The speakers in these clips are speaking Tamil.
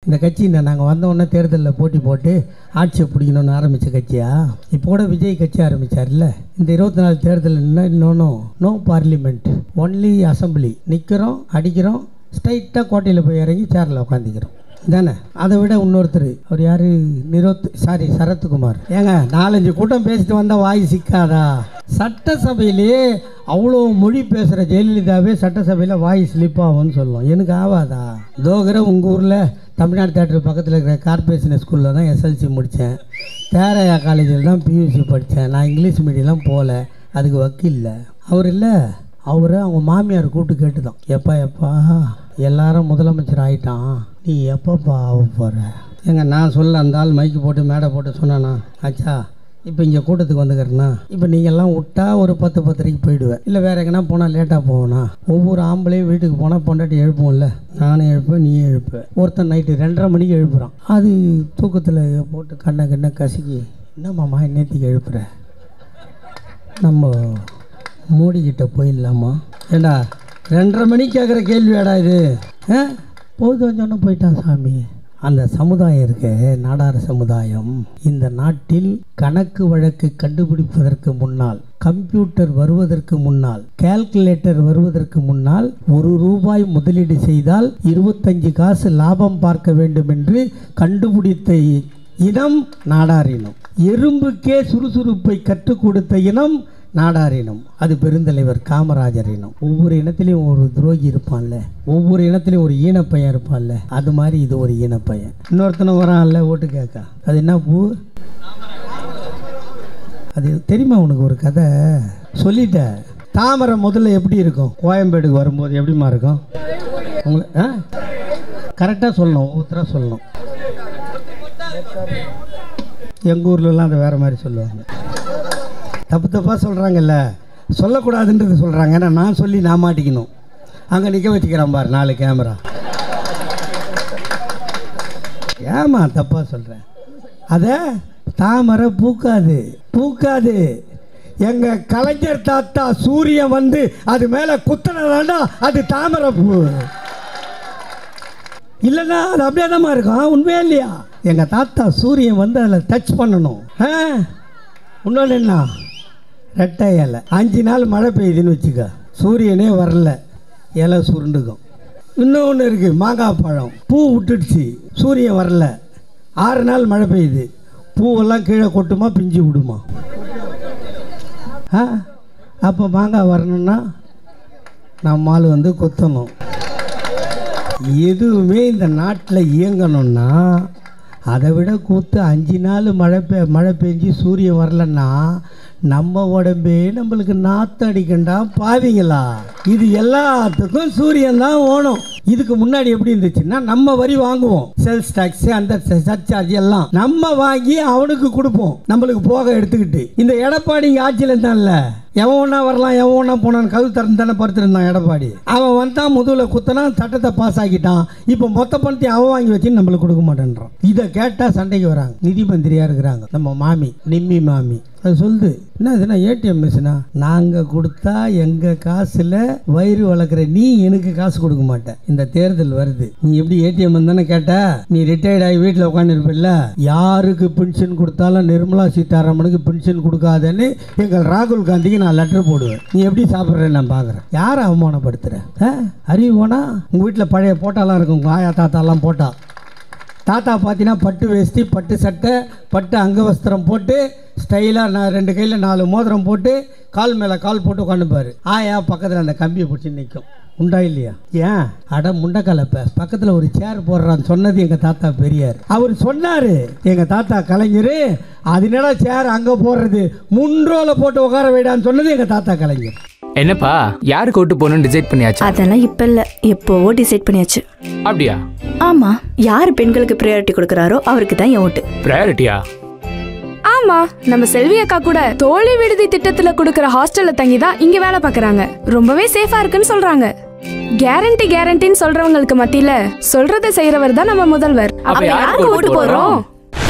இந்த கட்சி என்ன நாங்கள் வந்த உடனே தேர்தலில் போட்டி போட்டு ஆட்சியை பிடிக்கணும்னு ஆரம்பித்த கட்சியா இப்போ கூட விஜய் கட்சி ஆரம்பித்தார்ல இந்த இருபத்தி நாலு தேர்தல் என்ன இன்னொன்றும் நோ பார்லிமெண்ட் ஒன்லி அசம்பிளி நிற்கிறோம் அடிக்கிறோம் ஸ்ட்ரைட்டாக கோட்டையில் போய் இறங்கி சேரில் உட்காந்துக்கிறோம் தானே அதை விட இன்னொருத்தர் அவர் யார் நிரோத் சாரி சரத்குமார் ஏங்க நாலஞ்சு கூட்டம் பேசிட்டு வந்தால் வாய் சிக்காதா சட்டசபையிலே அவ்வளோ மொழி பேசுகிற ஜெயலலிதாவே சட்டசபையில் வாய் ஸ்லிப் ஆகும்னு சொல்லும் எனக்கு ஆகாதா தோகரை உங்கள் ஊரில் தமிழ்நாடு தேட்டர் பக்கத்தில் இருக்கிற கார்பரேஷன் ஸ்கூலில் தான் எஸ்எல்சி முடித்தேன் தேரையா காலேஜில் தான் பியூசி படித்தேன் நான் இங்கிலீஷ் மீடியம்லாம் போகல அதுக்கு வக்கீல்ல அவர் இல்லை அவரை அவங்க மாமியார் கூப்பிட்டு கேட்டுதான் எப்பா எப்பா எல்லாரும் முதலமைச்சர் ஆயிட்டான் நீ எப்பப்பா ஆக போகிற ஏங்க நான் சொல்ல அந்த ஆள் மைக்கு போட்டு மேடை போட்டு சொன்னானா ஆச்சா இப்போ இங்கே கூட்டத்துக்கு வந்துக்கிறேன்னா இப்போ நீங்கள்லாம் விட்டா ஒரு பத்து பத்தரைக்கு போயிடுவேன் இல்லை வேறு எங்கன்னா போனால் லேட்டாக போவேனா ஒவ்வொரு ஆம்பளையும் வீட்டுக்கு போனால் பொண்டாட்டி எழுப்புவோம்ல நானும் எழுப்பேன் நீ எழுப்ப ஒருத்தன் நைட்டு ரெண்டரை மணிக்கு எழுப்புறான் அது தூக்கத்தில் போட்டு கண்ணை கண்ணை கசக்கி என்னம்மாம்மா நேற்றுக்கு எழுப்புற நம்ம மூடிக்கிட்ட போயிடலாமா ஏண்டா ரெண்டரை மணிக்கு கேட்குற கேள்வியாடா இது ஆ போது கொஞ்சம் போயிட்டான் சாமி அந்த சமுதாயம் இருக்க நாடார சமுதாயம் இந்த நாட்டில் கணக்கு வழக்கு கண்டுபிடிப்பதற்கு முன்னால் கம்ப்யூட்டர் வருவதற்கு முன்னால் கால்குலேட்டர் வருவதற்கு முன்னால் ஒரு ரூபாய் முதலீடு செய்தால் இருபத்தஞ்சு காசு லாபம் பார்க்க வேண்டும் என்று கண்டுபிடித்த இனம் நாடார் இனம் எறும்புக்கே சுறுசுறுப்பை கற்றுக் கொடுத்த இனம் நாடார் இனம் அது பெருந்தலைவர் காமராஜர் இனம் ஒவ்வொரு இனத்திலையும் ஒரு துரோகி இருப்பான்ல ஒவ்வொரு இனத்திலையும் ஒரு ஈனப்பையன் இருப்பான்ல அது மாதிரி இது ஒரு ஈனப்பையன் இன்னொருத்தனை வரான்ல ஓட்டு கேட்க அது என்ன பூ அது தெரியுமா உனக்கு ஒரு கதை சொல்லிட்ட தாமரை முதல்ல எப்படி இருக்கும் கோயம்பேடுக்கு வரும்போது எப்படிமா இருக்கும் உங்களை ஆ கரெக்டாக சொல்லணும் ஒவ்வொருத்தராக சொல்லணும் எங்கள் ஊர்லலாம் அதை வேறு மாதிரி சொல்லுவாங்க தப்பு தப்பாக சொல்கிறாங்கல்ல சொல்லக்கூடாதுன்றது சொல்கிறாங்க ஏன்னா நான் சொல்லி நான் மாட்டிக்கணும் அங்கே நிற்க வச்சுக்கிறான் பாரு நாலு கேமரா ஏமா தப்பாக சொல்கிறேன் அதை தாமரை பூக்காது பூக்காது எங்கள் கலைஞர் தாத்தா சூரியன் வந்து அது மேலே குத்துனதாண்டா அது தாமரை பூ இல்லைன்னா அது அப்படியே தான் இருக்கும் உண்மையா இல்லையா எங்கள் தாத்தா சூரியன் வந்து அதில் டச் பண்ணணும் ஆ இன்னொன்று என்ன ரெட்டை இலை அஞ்சு நாள் மழை பெய்யுதுன்னு வச்சுக்க சூரியனே வரல இலை சுருண்டுக்கும் இன்னொன்று இருக்குது மாங்காய் பழம் பூ விட்டுடுச்சு சூரியன் வரல ஆறு நாள் மழை பெய்யுது பூவெல்லாம் கீழே கொட்டுமா பிஞ்சு விடுமா ஆ அப்போ மாங்காய் வரணும்னா நம்ம ஆள் வந்து கொத்தணும் எதுவுமே இந்த நாட்டில் இயங்கணும்னா அதை விட கூத்து அஞ்சு நாள் மழை பெ மழை பெஞ்சு சூரியன் வரலன்னா நம்ம உடம்பே நம்மளுக்கு நாற்று அடிக்கண்டா பாவிங்களா இது எல்லாத்துக்கும் சூரியன் தான் ஓணும் இதுக்கு முன்னாடி எப்படி இருந்துச்சுன்னா நம்ம வரி வாங்குவோம் சேல்ஸ் டாக்ஸ் அந்த சர்ச்சார்ஜ் எல்லாம் நம்ம வாங்கி அவனுக்கு கொடுப்போம் நம்மளுக்கு போக எடுத்துக்கிட்டு இந்த எடப்பாடி இங்கே ஆட்சியில் இருந்தான்ல எவன் ஒன்றா வரலாம் எவன் ஒன்றா போனான்னு கதவு திறந்து தானே படுத்துருந்தான் எடப்பாடி அவன் வந்தான் முதுகில் குத்தனா சட்டத்தை பாஸ் ஆக்கிட்டான் இப்போ மொத்த பணத்தையும் அவன் வாங்கி வச்சு நம்மளுக்கு கொடுக்க மாட்டேன்றான் இதை கேட்டால் சண்டைக்கு வராங்க நிதி மந்திரியாக இருக்கிறாங்க நம்ம மாமி நிம்மி மாமி அது சொல்லுது என்ன இதுனா ஏடிஎம் மிஷினா நாங்கள் கொடுத்தா எங்கள் காசில் வயிறு வளர்க்குற நீ எனக்கு காசு கொடுக்க மாட்டேன் இந்த தேர்தல் வருது நீ எப்படி ஏடிஎம் தானே கேட்ட நீ ரிட்டையர்ட் ஆகி வீட்டில் உட்காந்துருப்பில்ல யாருக்கு பென்ஷன் கொடுத்தாலும் நிர்மலா சீதாராமனுக்கு பென்ஷன் கொடுக்காதேன்னு எங்கள் ராகுல் காந்திக்கு நான் லெட்டர் போடுவேன் நீ எப்படி சாப்பிட்றேன்னு நான் பார்க்குறேன் யாரை அவமானப்படுத்துகிற ஆ அறிவு போனா உங்கள் வீட்டில் பழைய போட்டாலாம் இருக்கும் உங்கள் ஆயா தாத்தாலாம் போட்டா தாத்தா பார்த்தீங்கன்னா பட்டு வேஷ்டி பட்டு சட்டை பட்டு அங்கவஸ்திரம் போட்டு ஸ்டைலாக நான் ரெண்டு கையில் நாலு மோதிரம் போட்டு கால் மேலே கால் போட்டு உட்காந்துப்பாரு ஆயா பக்கத்தில் அந்த கம்பியை பிடிச்சி நிற்கும் உண்டா இல்லையா ஏன் அட முண்டை கலப்ப பக்கத்தில் ஒரு சேர் போடுறான்னு சொன்னது எங்கள் தாத்தா பெரியார் அவர் சொன்னார் எங்கள் தாத்தா கலைஞர் அதனால சேர் அங்கே போடுறது முன்றோல போட்டு உட்கார வைடான்னு சொன்னது எங்கள் தாத்தா கலைஞர் என்னப்பா யாருக்கு ஓட்டு போகணும்னு டிசைட் பண்ணியாச்சா அதெல்லாம் இப்ப இல்ல எப்போவோ டிசைட் பண்ணியாச்சு அப்படியா ஆமா யார் பெண்களுக்கு ப்ரையாரிட்டி கொடுக்கறாரோ அவருக்கு தான் என் ஓட்டு ப்ரையாரிட்டியா ஆமா நம்ம செல்வி அக்கா கூட தோழி விடுதி திட்டத்துல கொடுக்கற ஹாஸ்டல்ல தங்கி தான் இங்க வேலை பார்க்கறாங்க ரொம்பவே சேஃபா இருக்குன்னு சொல்றாங்க கேரண்டி கேரண்டின்னு சொல்றவங்களுக்கு மத்தியில சொல்றதை செய்யறவர் தான் நம்ம முதல்வர் அப்ப யாருக்கு ஓட்டு போடுறோம்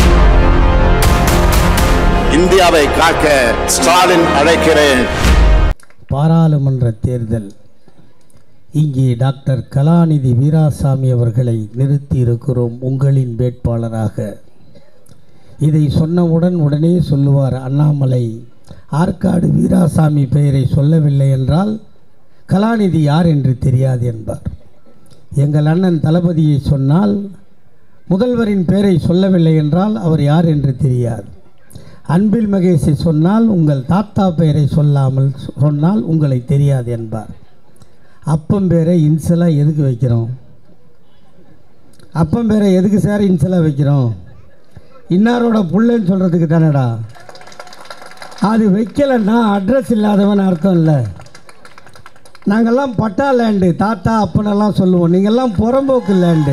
இந்தியாவை காக்க ஸ்டாலின் அழைக்கிறேன் பாராளுமன்ற தேர்தல் இங்கே டாக்டர் கலாநிதி வீராசாமி அவர்களை நிறுத்தி இருக்கிறோம் உங்களின் வேட்பாளராக இதை சொன்னவுடன் உடனே சொல்லுவார் அண்ணாமலை ஆற்காடு வீராசாமி பெயரை சொல்லவில்லை என்றால் கலாநிதி யார் என்று தெரியாது என்பார் எங்கள் அண்ணன் தளபதியை சொன்னால் முதல்வரின் பெயரை சொல்லவில்லை என்றால் அவர் யார் என்று தெரியாது அன்பில் மகேஷை சொன்னால் உங்கள் தாத்தா பெயரை சொல்லாமல் சொன்னால் உங்களை தெரியாது என்பார் அப்பம் பேரை இன்சலாக எதுக்கு வைக்கிறோம் அப்பம் பேரை எதுக்கு சார் இன்சலாக வைக்கிறோம் இன்னாரோட புள்ளன்னு சொல்கிறதுக்கு தானடா அது வைக்கலைன்னா அட்ரஸ் இல்லாதவன் அர்த்தம் இல்லை நாங்கள்லாம் பட்டா லேண்டு தாத்தா அப்பனெல்லாம் சொல்லுவோம் நீங்கள்லாம் புறம்போக்கு லேண்டு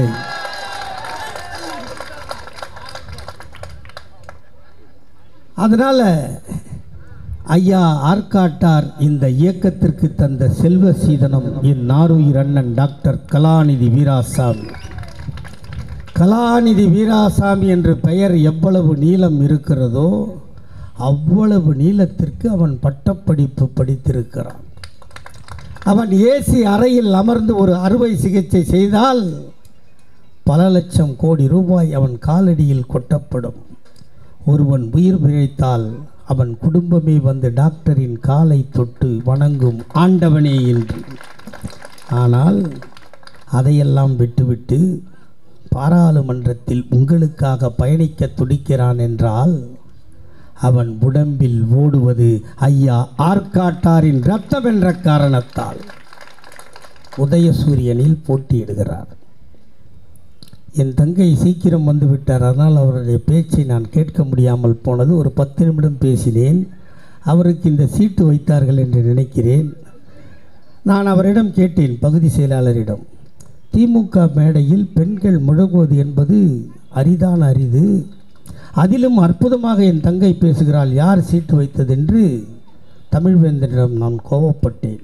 அதனால் ஐயா ஆற்காட்டார் இந்த இயக்கத்திற்கு தந்த செல்வ சீதனம் என் நாருயிர் அண்ணன் டாக்டர் கலாநிதி வீராசாமி கலாநிதி வீராசாமி என்று பெயர் எவ்வளவு நீளம் இருக்கிறதோ அவ்வளவு நீளத்திற்கு அவன் பட்டப்படிப்பு படித்திருக்கிறான் அவன் ஏசி அறையில் அமர்ந்து ஒரு அறுவை சிகிச்சை செய்தால் பல லட்சம் கோடி ரூபாய் அவன் காலடியில் கொட்டப்படும் ஒருவன் உயிர் பிழைத்தால் அவன் குடும்பமே வந்து டாக்டரின் காலை தொட்டு வணங்கும் ஆண்டவனே என்று ஆனால் அதையெல்லாம் விட்டுவிட்டு பாராளுமன்றத்தில் உங்களுக்காக பயணிக்க துடிக்கிறான் என்றால் அவன் உடம்பில் ஓடுவது ஐயா ஆற்காட்டாரின் ரத்தம் என்ற காரணத்தால் உதயசூரியனில் போட்டியிடுகிறார் என் தங்கை சீக்கிரம் வந்து விட்டார் அதனால் அவருடைய பேச்சை நான் கேட்க முடியாமல் போனது ஒரு பத்து நிமிடம் பேசினேன் அவருக்கு இந்த சீட்டு வைத்தார்கள் என்று நினைக்கிறேன் நான் அவரிடம் கேட்டேன் பகுதி செயலாளரிடம் திமுக மேடையில் பெண்கள் முழங்குவது என்பது அரிதான அரிது அதிலும் அற்புதமாக என் தங்கை பேசுகிறாள் யார் சீட்டு வைத்ததென்று தமிழ்வேந்தனிடம் நான் கோபப்பட்டேன்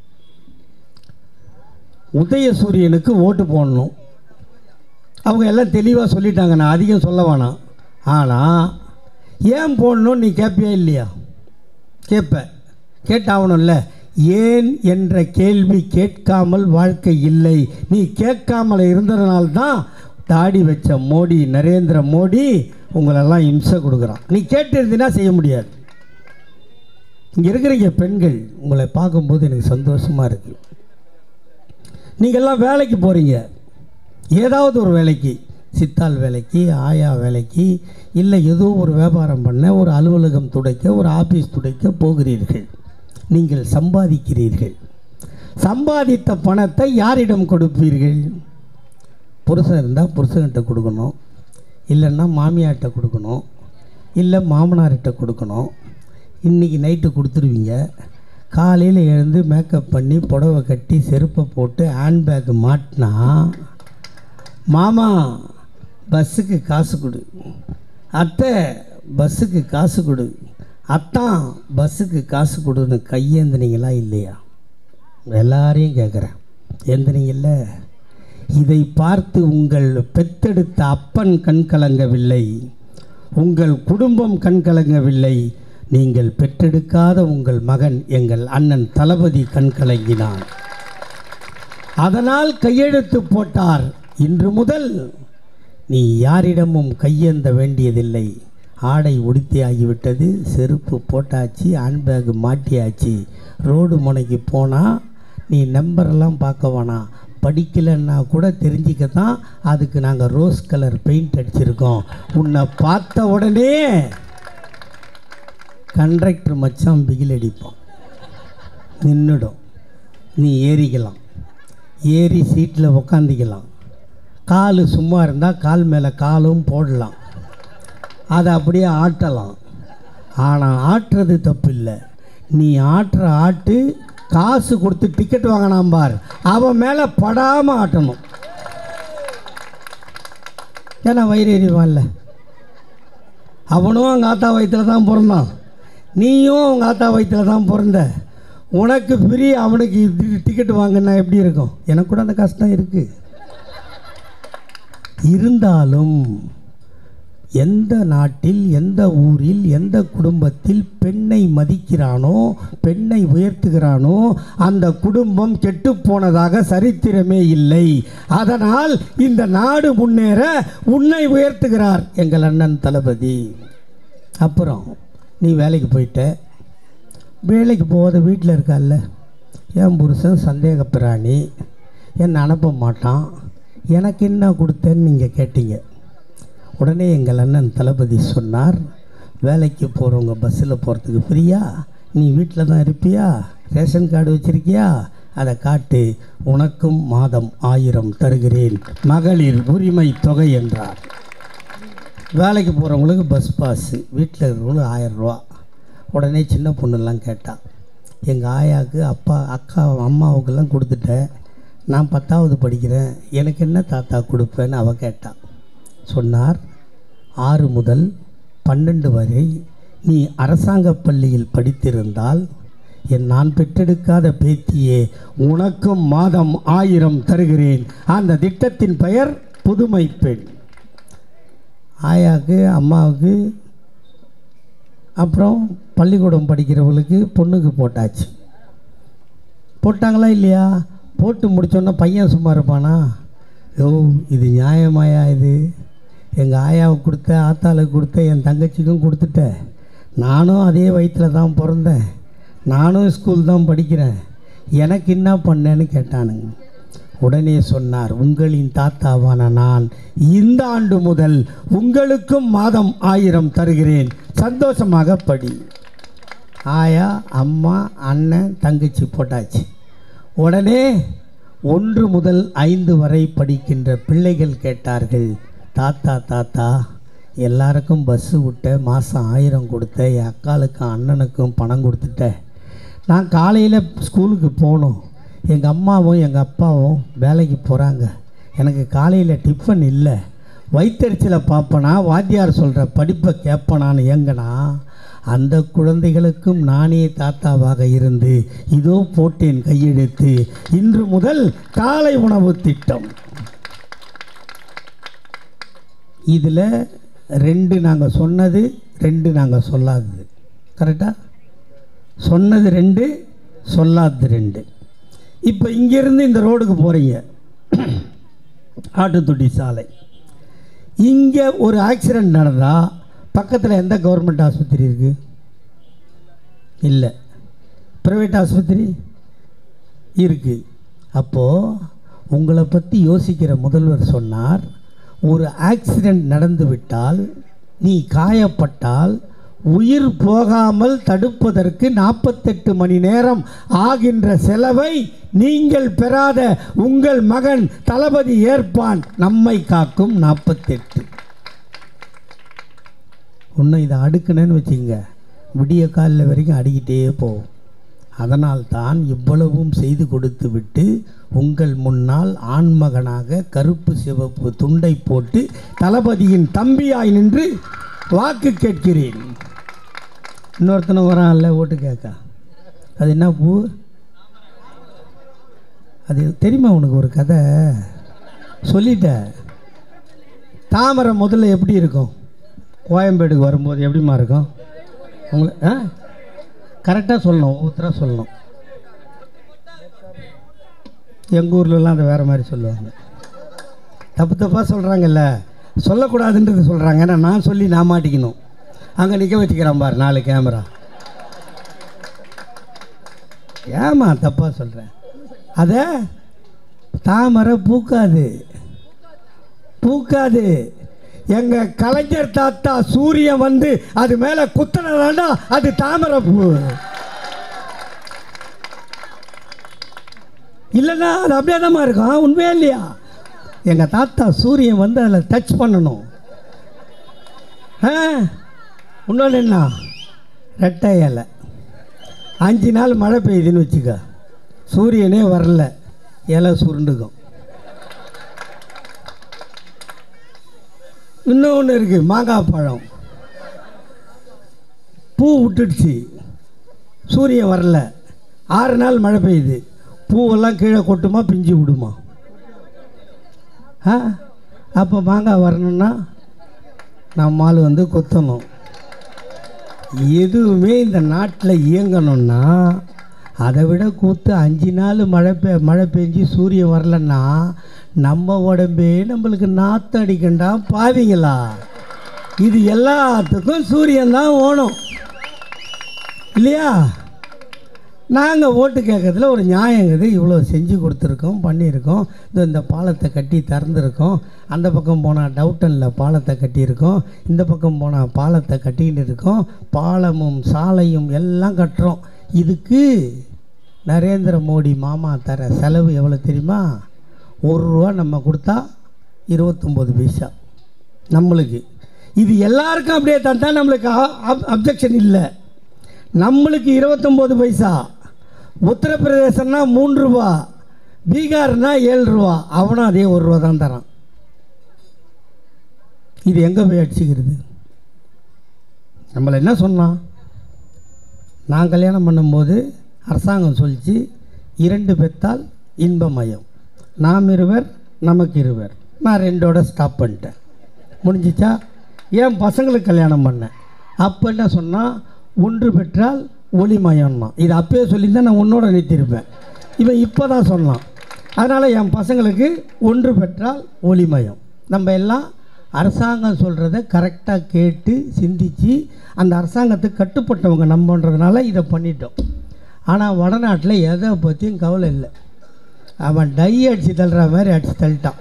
உதயசூரியனுக்கு ஓட்டு போடணும் அவங்க எல்லாம் தெளிவாக சொல்லிட்டாங்க நான் அதிகம் சொல்ல வேணாம் ஆனால் ஏன் போடணும்னு நீ கேட்பியா இல்லையா கேட்ப கேட்டாகணும்ல ஏன் என்ற கேள்வி கேட்காமல் வாழ்க்கை இல்லை நீ கேட்காமல் இருந்ததுனால்தான் தாடி வச்ச மோடி நரேந்திர மோடி உங்களெல்லாம் இம்சை கொடுக்குறான் நீ கேட்டிருந்தீன்னா செய்ய முடியாது இங்கே இருக்கிறீங்க பெண்கள் உங்களை பார்க்கும்போது எனக்கு சந்தோஷமாக இருக்குது நீங்கள்லாம் வேலைக்கு போகிறீங்க ஏதாவது ஒரு வேலைக்கு சித்தாள் வேலைக்கு ஆயா வேலைக்கு இல்லை ஏதோ ஒரு வியாபாரம் பண்ண ஒரு அலுவலகம் துடைக்க ஒரு ஆஃபீஸ் துடைக்க போகிறீர்கள் நீங்கள் சம்பாதிக்கிறீர்கள் சம்பாதித்த பணத்தை யாரிடம் கொடுப்பீர்கள் புருஷன் இருந்தால் புருஷன்கிட்ட கொடுக்கணும் இல்லைன்னா மாமியார்கிட்ட கொடுக்கணும் இல்லை மாமனார்கிட்ட கொடுக்கணும் இன்றைக்கி நைட்டு கொடுத்துருவீங்க காலையில் எழுந்து மேக்கப் பண்ணி புடவை கட்டி செருப்பை போட்டு ஹேண்ட்பேக் மாட்டினா மாமா பஸ்ஸுக்கு காசு கொடு அத்தை பஸ்ஸுக்கு காசு கொடு அத்தான் பஸ்ஸுக்கு காசு கொடுன்னு கையேந்தினீங்களா இல்லையா எல்லாரையும் கேட்குறேன் ஏந்தினீங்கல்ல இதை பார்த்து உங்கள் பெத்தெடுத்த அப்பன் கண் கலங்கவில்லை உங்கள் குடும்பம் கண் கலங்கவில்லை நீங்கள் பெற்றெடுக்காத உங்கள் மகன் எங்கள் அண்ணன் தளபதி கண் கலங்கினான் அதனால் கையெழுத்து போட்டார் இன்று முதல் நீ யாரிடமும் கையேந்த வேண்டியதில்லை ஆடை உடுத்தியாகிவிட்டது செருப்பு போட்டாச்சு ஹேண்ட்பேக் மாட்டியாச்சு ரோடு முனைக்கு போனால் நீ நம்பரெல்லாம் பார்க்க வேணாம் படிக்கலைன்னா கூட தெரிஞ்சிக்க தான் அதுக்கு நாங்கள் ரோஸ் கலர் பெயிண்ட் அடிச்சிருக்கோம் உன்னை பார்த்த உடனே கண்ட்ரக்டர் மச்சான் பிகில் அடிப்போம் நின்றுடும் நீ ஏறிக்கலாம் ஏறி சீட்டில் உக்காந்திக்கலாம் கால் சும்மா இருந்தால் கால் மேலே காலும் போடலாம் அதை அப்படியே ஆட்டலாம் ஆனால் ஆட்டுறது தப்பு இல்லை நீ ஆட்டுற ஆட்டு காசு கொடுத்து டிக்கெட் வாங்கினான் பார் அவன் மேலே படாமல் ஆட்டணும் ஏன்னா வயிறு எறிவான்ல அவனும் அவங்க ஆத்தா வயிற்றில் தான் பிறந்தான் நீயும் அவங்க ஆத்தா வயிற்றில் தான் பிறந்த உனக்கு ஃப்ரீ அவனுக்கு டிக்கெட் வாங்கினா எப்படி இருக்கும் எனக்கு கூட அந்த கஷ்டம் இருக்குது இருந்தாலும் எந்த நாட்டில் எந்த ஊரில் எந்த குடும்பத்தில் பெண்ணை மதிக்கிறானோ பெண்ணை உயர்த்துகிறானோ அந்த குடும்பம் கெட்டுப்போனதாக சரித்திரமே இல்லை அதனால் இந்த நாடு முன்னேற உன்னை உயர்த்துகிறார் எங்கள் அண்ணன் தளபதி அப்புறம் நீ வேலைக்கு போயிட்ட வேலைக்கு போகாத வீட்டில் இருக்கால்ல என் புருஷன் சந்தேக பிராணி என்னை அனுப்ப மாட்டான் எனக்கு என்ன கொடுத்தேன்னு நீங்கள் கேட்டீங்க உடனே எங்கள் அண்ணன் தளபதி சொன்னார் வேலைக்கு போகிறவங்க பஸ்ஸில் போகிறதுக்கு ஃப்ரீயா நீ வீட்டில் தான் இருப்பியா ரேஷன் கார்டு வச்சுருக்கியா அதை காட்டு உனக்கும் மாதம் ஆயிரம் தருகிறேன் மகளிர் உரிமை தொகை என்றார் வேலைக்கு போகிறவங்களுக்கு பஸ் பாஸு வீட்டில் இருக்கிறவங்களுக்கு ஆயிரம் ரூபா உடனே சின்ன பொண்ணுலாம் கேட்டா எங்கள் ஆயாவுக்கு அப்பா அக்கா அம்மாவுக்கெல்லாம் கொடுத்துட்டேன் நான் பத்தாவது படிக்கிறேன் எனக்கு என்ன தாத்தா கொடுப்பேன்னு அவள் கேட்டா சொன்னார் ஆறு முதல் பன்னெண்டு வரை நீ அரசாங்க பள்ளியில் படித்திருந்தால் என் நான் பெற்றெடுக்காத பேத்தியே உனக்கும் மாதம் ஆயிரம் தருகிறேன் அந்த திட்டத்தின் பெயர் புதுமை பெண் ஆயாவுக்கு அம்மாவுக்கு அப்புறம் பள்ளிக்கூடம் படிக்கிறவங்களுக்கு பொண்ணுக்கு போட்டாச்சு போட்டாங்களா இல்லையா போட்டு முடிச்சோன்னா பையன் சும்மா இருப்பானா ஓ இது நியாயமாயா இது எங்கள் ஆயாவுக்கு கொடுத்த ஆத்தாளுக்கு கொடுத்த என் தங்கச்சிக்கும் கொடுத்துட்டேன் நானும் அதே வயிற்றில் தான் பிறந்தேன் நானும் ஸ்கூல் தான் படிக்கிறேன் எனக்கு என்ன பண்ணேன்னு கேட்டானுங்க உடனே சொன்னார் உங்களின் தாத்தாவான நான் இந்த ஆண்டு முதல் உங்களுக்கும் மாதம் ஆயிரம் தருகிறேன் சந்தோஷமாக படி ஆயா அம்மா அண்ணன் தங்கச்சி போட்டாச்சு உடனே ஒன்று முதல் ஐந்து வரை படிக்கின்ற பிள்ளைகள் கேட்டார்கள் தாத்தா தாத்தா எல்லாருக்கும் பஸ்ஸு விட்ட மாதம் ஆயிரம் கொடுத்த என் அக்காளுக்கும் அண்ணனுக்கும் பணம் கொடுத்துட்டேன் நான் காலையில் ஸ்கூலுக்கு போகணும் எங்கள் அம்மாவும் எங்கள் அப்பாவும் வேலைக்கு போகிறாங்க எனக்கு காலையில் டிஃபன் இல்லை வயிற்றுச்சலை பார்ப்பனா வாத்தியார் சொல்கிற படிப்பை கேட்பனான்னு ஏங்கனா அந்த குழந்தைகளுக்கும் நானே தாத்தாவாக இருந்து இதோ போட்டேன் கையெழுத்து இன்று முதல் காலை உணவு திட்டம் இதில் ரெண்டு நாங்கள் சொன்னது ரெண்டு நாங்கள் சொல்லாதது கரெக்டாக சொன்னது ரெண்டு சொல்லாதது ரெண்டு இப்போ இங்கேருந்து இந்த ரோடுக்கு போகிறீங்க ஆட்டுத்தொட்டி சாலை இங்கே ஒரு ஆக்சிடெண்ட் நடந்தால் பக்கத்தில் எந்த கவர்மெண்ட் ஆஸ்பத்திரி இருக்குது இல்லை ப்ரைவேட் ஆஸ்பத்திரி இருக்குது அப்போது உங்களை பற்றி யோசிக்கிற முதல்வர் சொன்னார் ஒரு ஆக்சிடெண்ட் நடந்து விட்டால் நீ காயப்பட்டால் உயிர் போகாமல் தடுப்பதற்கு நாற்பத்தெட்டு மணி நேரம் ஆகின்ற செலவை நீங்கள் பெறாத உங்கள் மகன் தளபதி ஏற்பான் நம்மை காக்கும் நாற்பத்தெட்டு இன்னும் இதை அடுக்கணுன்னு வச்சுங்க விடிய காலில் வரைக்கும் அடிக்கிட்டே போகும் அதனால் தான் இவ்வளவும் செய்து கொடுத்து விட்டு உங்கள் முன்னால் ஆண்மகனாக கருப்பு சிவப்பு துண்டை போட்டு தளபதியின் தம்பியாய் நின்று வாக்கு கேட்கிறேன் இன்னொருத்தனை வரான்ல ஓட்டு கேட்க அது என்ன பூ அது தெரியுமா உனக்கு ஒரு கதை சொல்லிட்ட தாமரை முதல்ல எப்படி இருக்கும் கோயம்பேடுக்கு வரும்போது எப்படிம்மா இருக்கும் உங்களை ஆ கரெக்டாக சொல்லணும் ஒவ்வொருத்தராக சொல்லணும் எங்கள் ஊர்லலாம் அதை வேறு மாதிரி சொல்லுவாங்க தப்பு தப்பாக சொல்கிறாங்கல்ல சொல்லக்கூடாதுன்றது சொல்கிறாங்க ஏன்னா நான் சொல்லி நான் மாட்டிக்கணும் அங்கே நிற்க வச்சுக்கிறான் பாரு நாலு கேமரா ஏமா தப்பாக சொல்கிறேன் அதை தாமரை பூக்காது பூக்காது எங்க கலைஞர் தாத்தா சூரியன் வந்து அது மேல குத்தனதாண்டா அது தாமரை பூ இல்லைன்னா அது அப்படியே தான் இருக்கும் உண்மையா இல்லையா எங்கள் தாத்தா சூரியன் வந்து அதில் டச் பண்ணணும் ஆ இன்னொன்று என்ன ரெட்டை இலை அஞ்சு நாள் மழை பெய்யுதுன்னு வச்சுக்க சூரியனே வரல இலை சுருண்டுக்கும் இன்னொன்று இருக்குது மாங்காய் பழம் பூ விட்டுடுச்சு சூரியன் வரல ஆறு நாள் மழை பெய்யுது பூவெல்லாம் கீழே கொட்டுமா பிஞ்சு விடுமா ஆ அப்போ மாங்காய் வரணும்னா நம்மால் வந்து குத்தணும் எதுவுமே இந்த நாட்டில் இயங்கணும்னா அதை விட கூத்து அஞ்சு நாள் மழை பெ மழை பெஞ்சு சூரியன் வரலன்னா நம்ம உடம்பே நம்மளுக்கு நாற்று அடிக்கண்டா பாவிங்களா இது எல்லாத்துக்கும் சூரியன் தான் ஓணும் இல்லையா நாங்கள் ஓட்டு கேட்கறதுல ஒரு நியாயங்குது இவ்வளோ செஞ்சு கொடுத்துருக்கோம் பண்ணியிருக்கோம் இந்த இந்த பாலத்தை கட்டி திறந்துருக்கோம் அந்த பக்கம் போனால் டவுட்டனில் பாலத்தை கட்டியிருக்கோம் இந்த பக்கம் போனால் பாலத்தை கட்டிக்கிட்டு இருக்கோம் பாலமும் சாலையும் எல்லாம் கட்டுறோம் இதுக்கு நரேந்திர மோடி மாமா தர செலவு எவ்வளோ தெரியுமா ஒரு ரூபா நம்ம கொடுத்தா இருபத்தொம்போது பைசா நம்மளுக்கு இது எல்லாருக்கும் அப்படியே தந்தா நம்மளுக்கு அப்ஜெக்ஷன் இல்லை நம்மளுக்கு இருபத்தொம்போது பைசா உத்தரப்பிரதேசம்னா மூன்று ரூபா பீகார்னா ஏழு ரூபா அவனும் அதே ஒரு ரூபா தான் தரான் இது எங்கே போய் அடிச்சுக்கிறது நம்மளை என்ன சொன்னான் நான் கல்யாணம் பண்ணும்போது அரசாங்கம் சொல்லிச்சு இரண்டு பெத்தால் இன்பமயம் நாம் இருவர் நமக்கு இருவர் நான் ரெண்டோட ஸ்டாப் பண்ணிட்டேன் முடிஞ்சிச்சா என் பசங்களுக்கு கல்யாணம் பண்ணேன் அப்போ என்ன சொன்னால் ஒன்று பெற்றால் ஒளிமயம்னா இது அப்பயே சொல்லியிருந்தா நான் உன்னோட நிறுத்தியிருப்பேன் இவன் இப்போ தான் சொன்னான் அதனால் என் பசங்களுக்கு ஒன்று பெற்றால் ஒளிமயம் நம்ம எல்லாம் அரசாங்கம் சொல்கிறத கரெக்டாக கேட்டு சிந்திச்சு அந்த அரசாங்கத்துக்கு கட்டுப்பட்டவங்க நம்பன்றதுனால இதை பண்ணிட்டோம் ஆனால் வடநாட்டில் எதை பற்றியும் கவலை இல்லை அவன் டை அடித்து தள்ளுற மாதிரி அடித்து தள்ளிட்டான்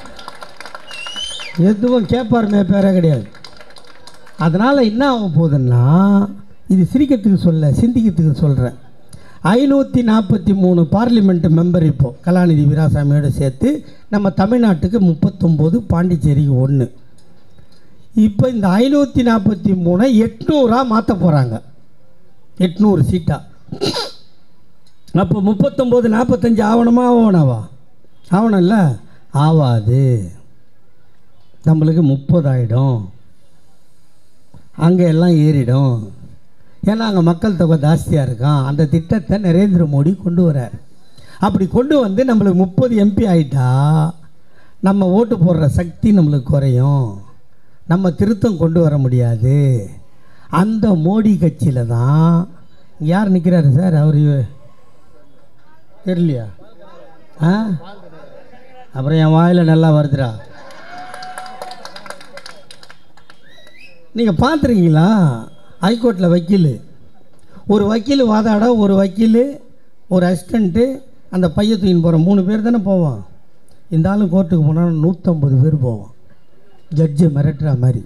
எதுவும் கேட்பார் மேப்பேரே கிடையாது அதனால் என்ன ஆக போகுதுன்னா இது சிரிக்கிறதுக்கு சொல்ல சிந்திக்கிறதுக்கு சொல்கிறேன் ஐநூற்றி நாற்பத்தி மூணு பார்லிமெண்ட் மெம்பர் இப்போது கலாநிதி வீராசாமியோடு சேர்த்து நம்ம தமிழ்நாட்டுக்கு முப்பத்தொம்போது பாண்டிச்சேரிக்கு ஒன்று இப்போ இந்த ஐநூற்றி நாற்பத்தி மூணை எட்நூறாக மாற்ற போகிறாங்க எட்நூறு சீட்டாக அப்போ முப்பத்தொம்போது நாற்பத்தஞ்சு ஆவணமா ஆவணவா ஆவணம்ல ஆவாது நம்மளுக்கு முப்பதாயிடும் அங்கே எல்லாம் ஏறிடும் ஏன்னா அங்கே மக்கள் தொகை ஜாஸ்தியாக இருக்கான் அந்த திட்டத்தை நரேந்திர மோடி கொண்டு வரார் அப்படி கொண்டு வந்து நம்மளுக்கு முப்பது எம்பி ஆயிட்டா நம்ம ஓட்டு போடுற சக்தி நம்மளுக்கு குறையும் நம்ம திருத்தம் கொண்டு வர முடியாது அந்த மோடி கட்சியில் தான் யார் நிற்கிறாரு சார் அவர் தெரியலையா ஆ அப்புறம் என் வாயில் நல்லா வருதுடா நீங்கள் பார்த்துருக்கீங்களா ஹைகோர்ட்டில் வக்கீல் ஒரு வக்கீல் வாதாட ஒரு வக்கீல் ஒரு அசிஸ்டண்ட்டு அந்த பைய தூக்கின்னு போகிற மூணு பேர் தானே போவான் இந்த ஆளும் கோர்ட்டுக்கு போனால் நூற்றம்பது பேர் போவான் ஜட்ஜு மிரட்டுற மாதிரி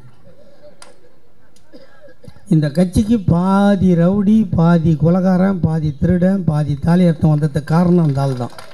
இந்த கட்சிக்கு பாதி ரவுடி பாதி குலகாரன் பாதி திருடன் பாதி தாலி அர்த்தம் வந்ததுக்கு காரணம் அந்த ஆள் தான்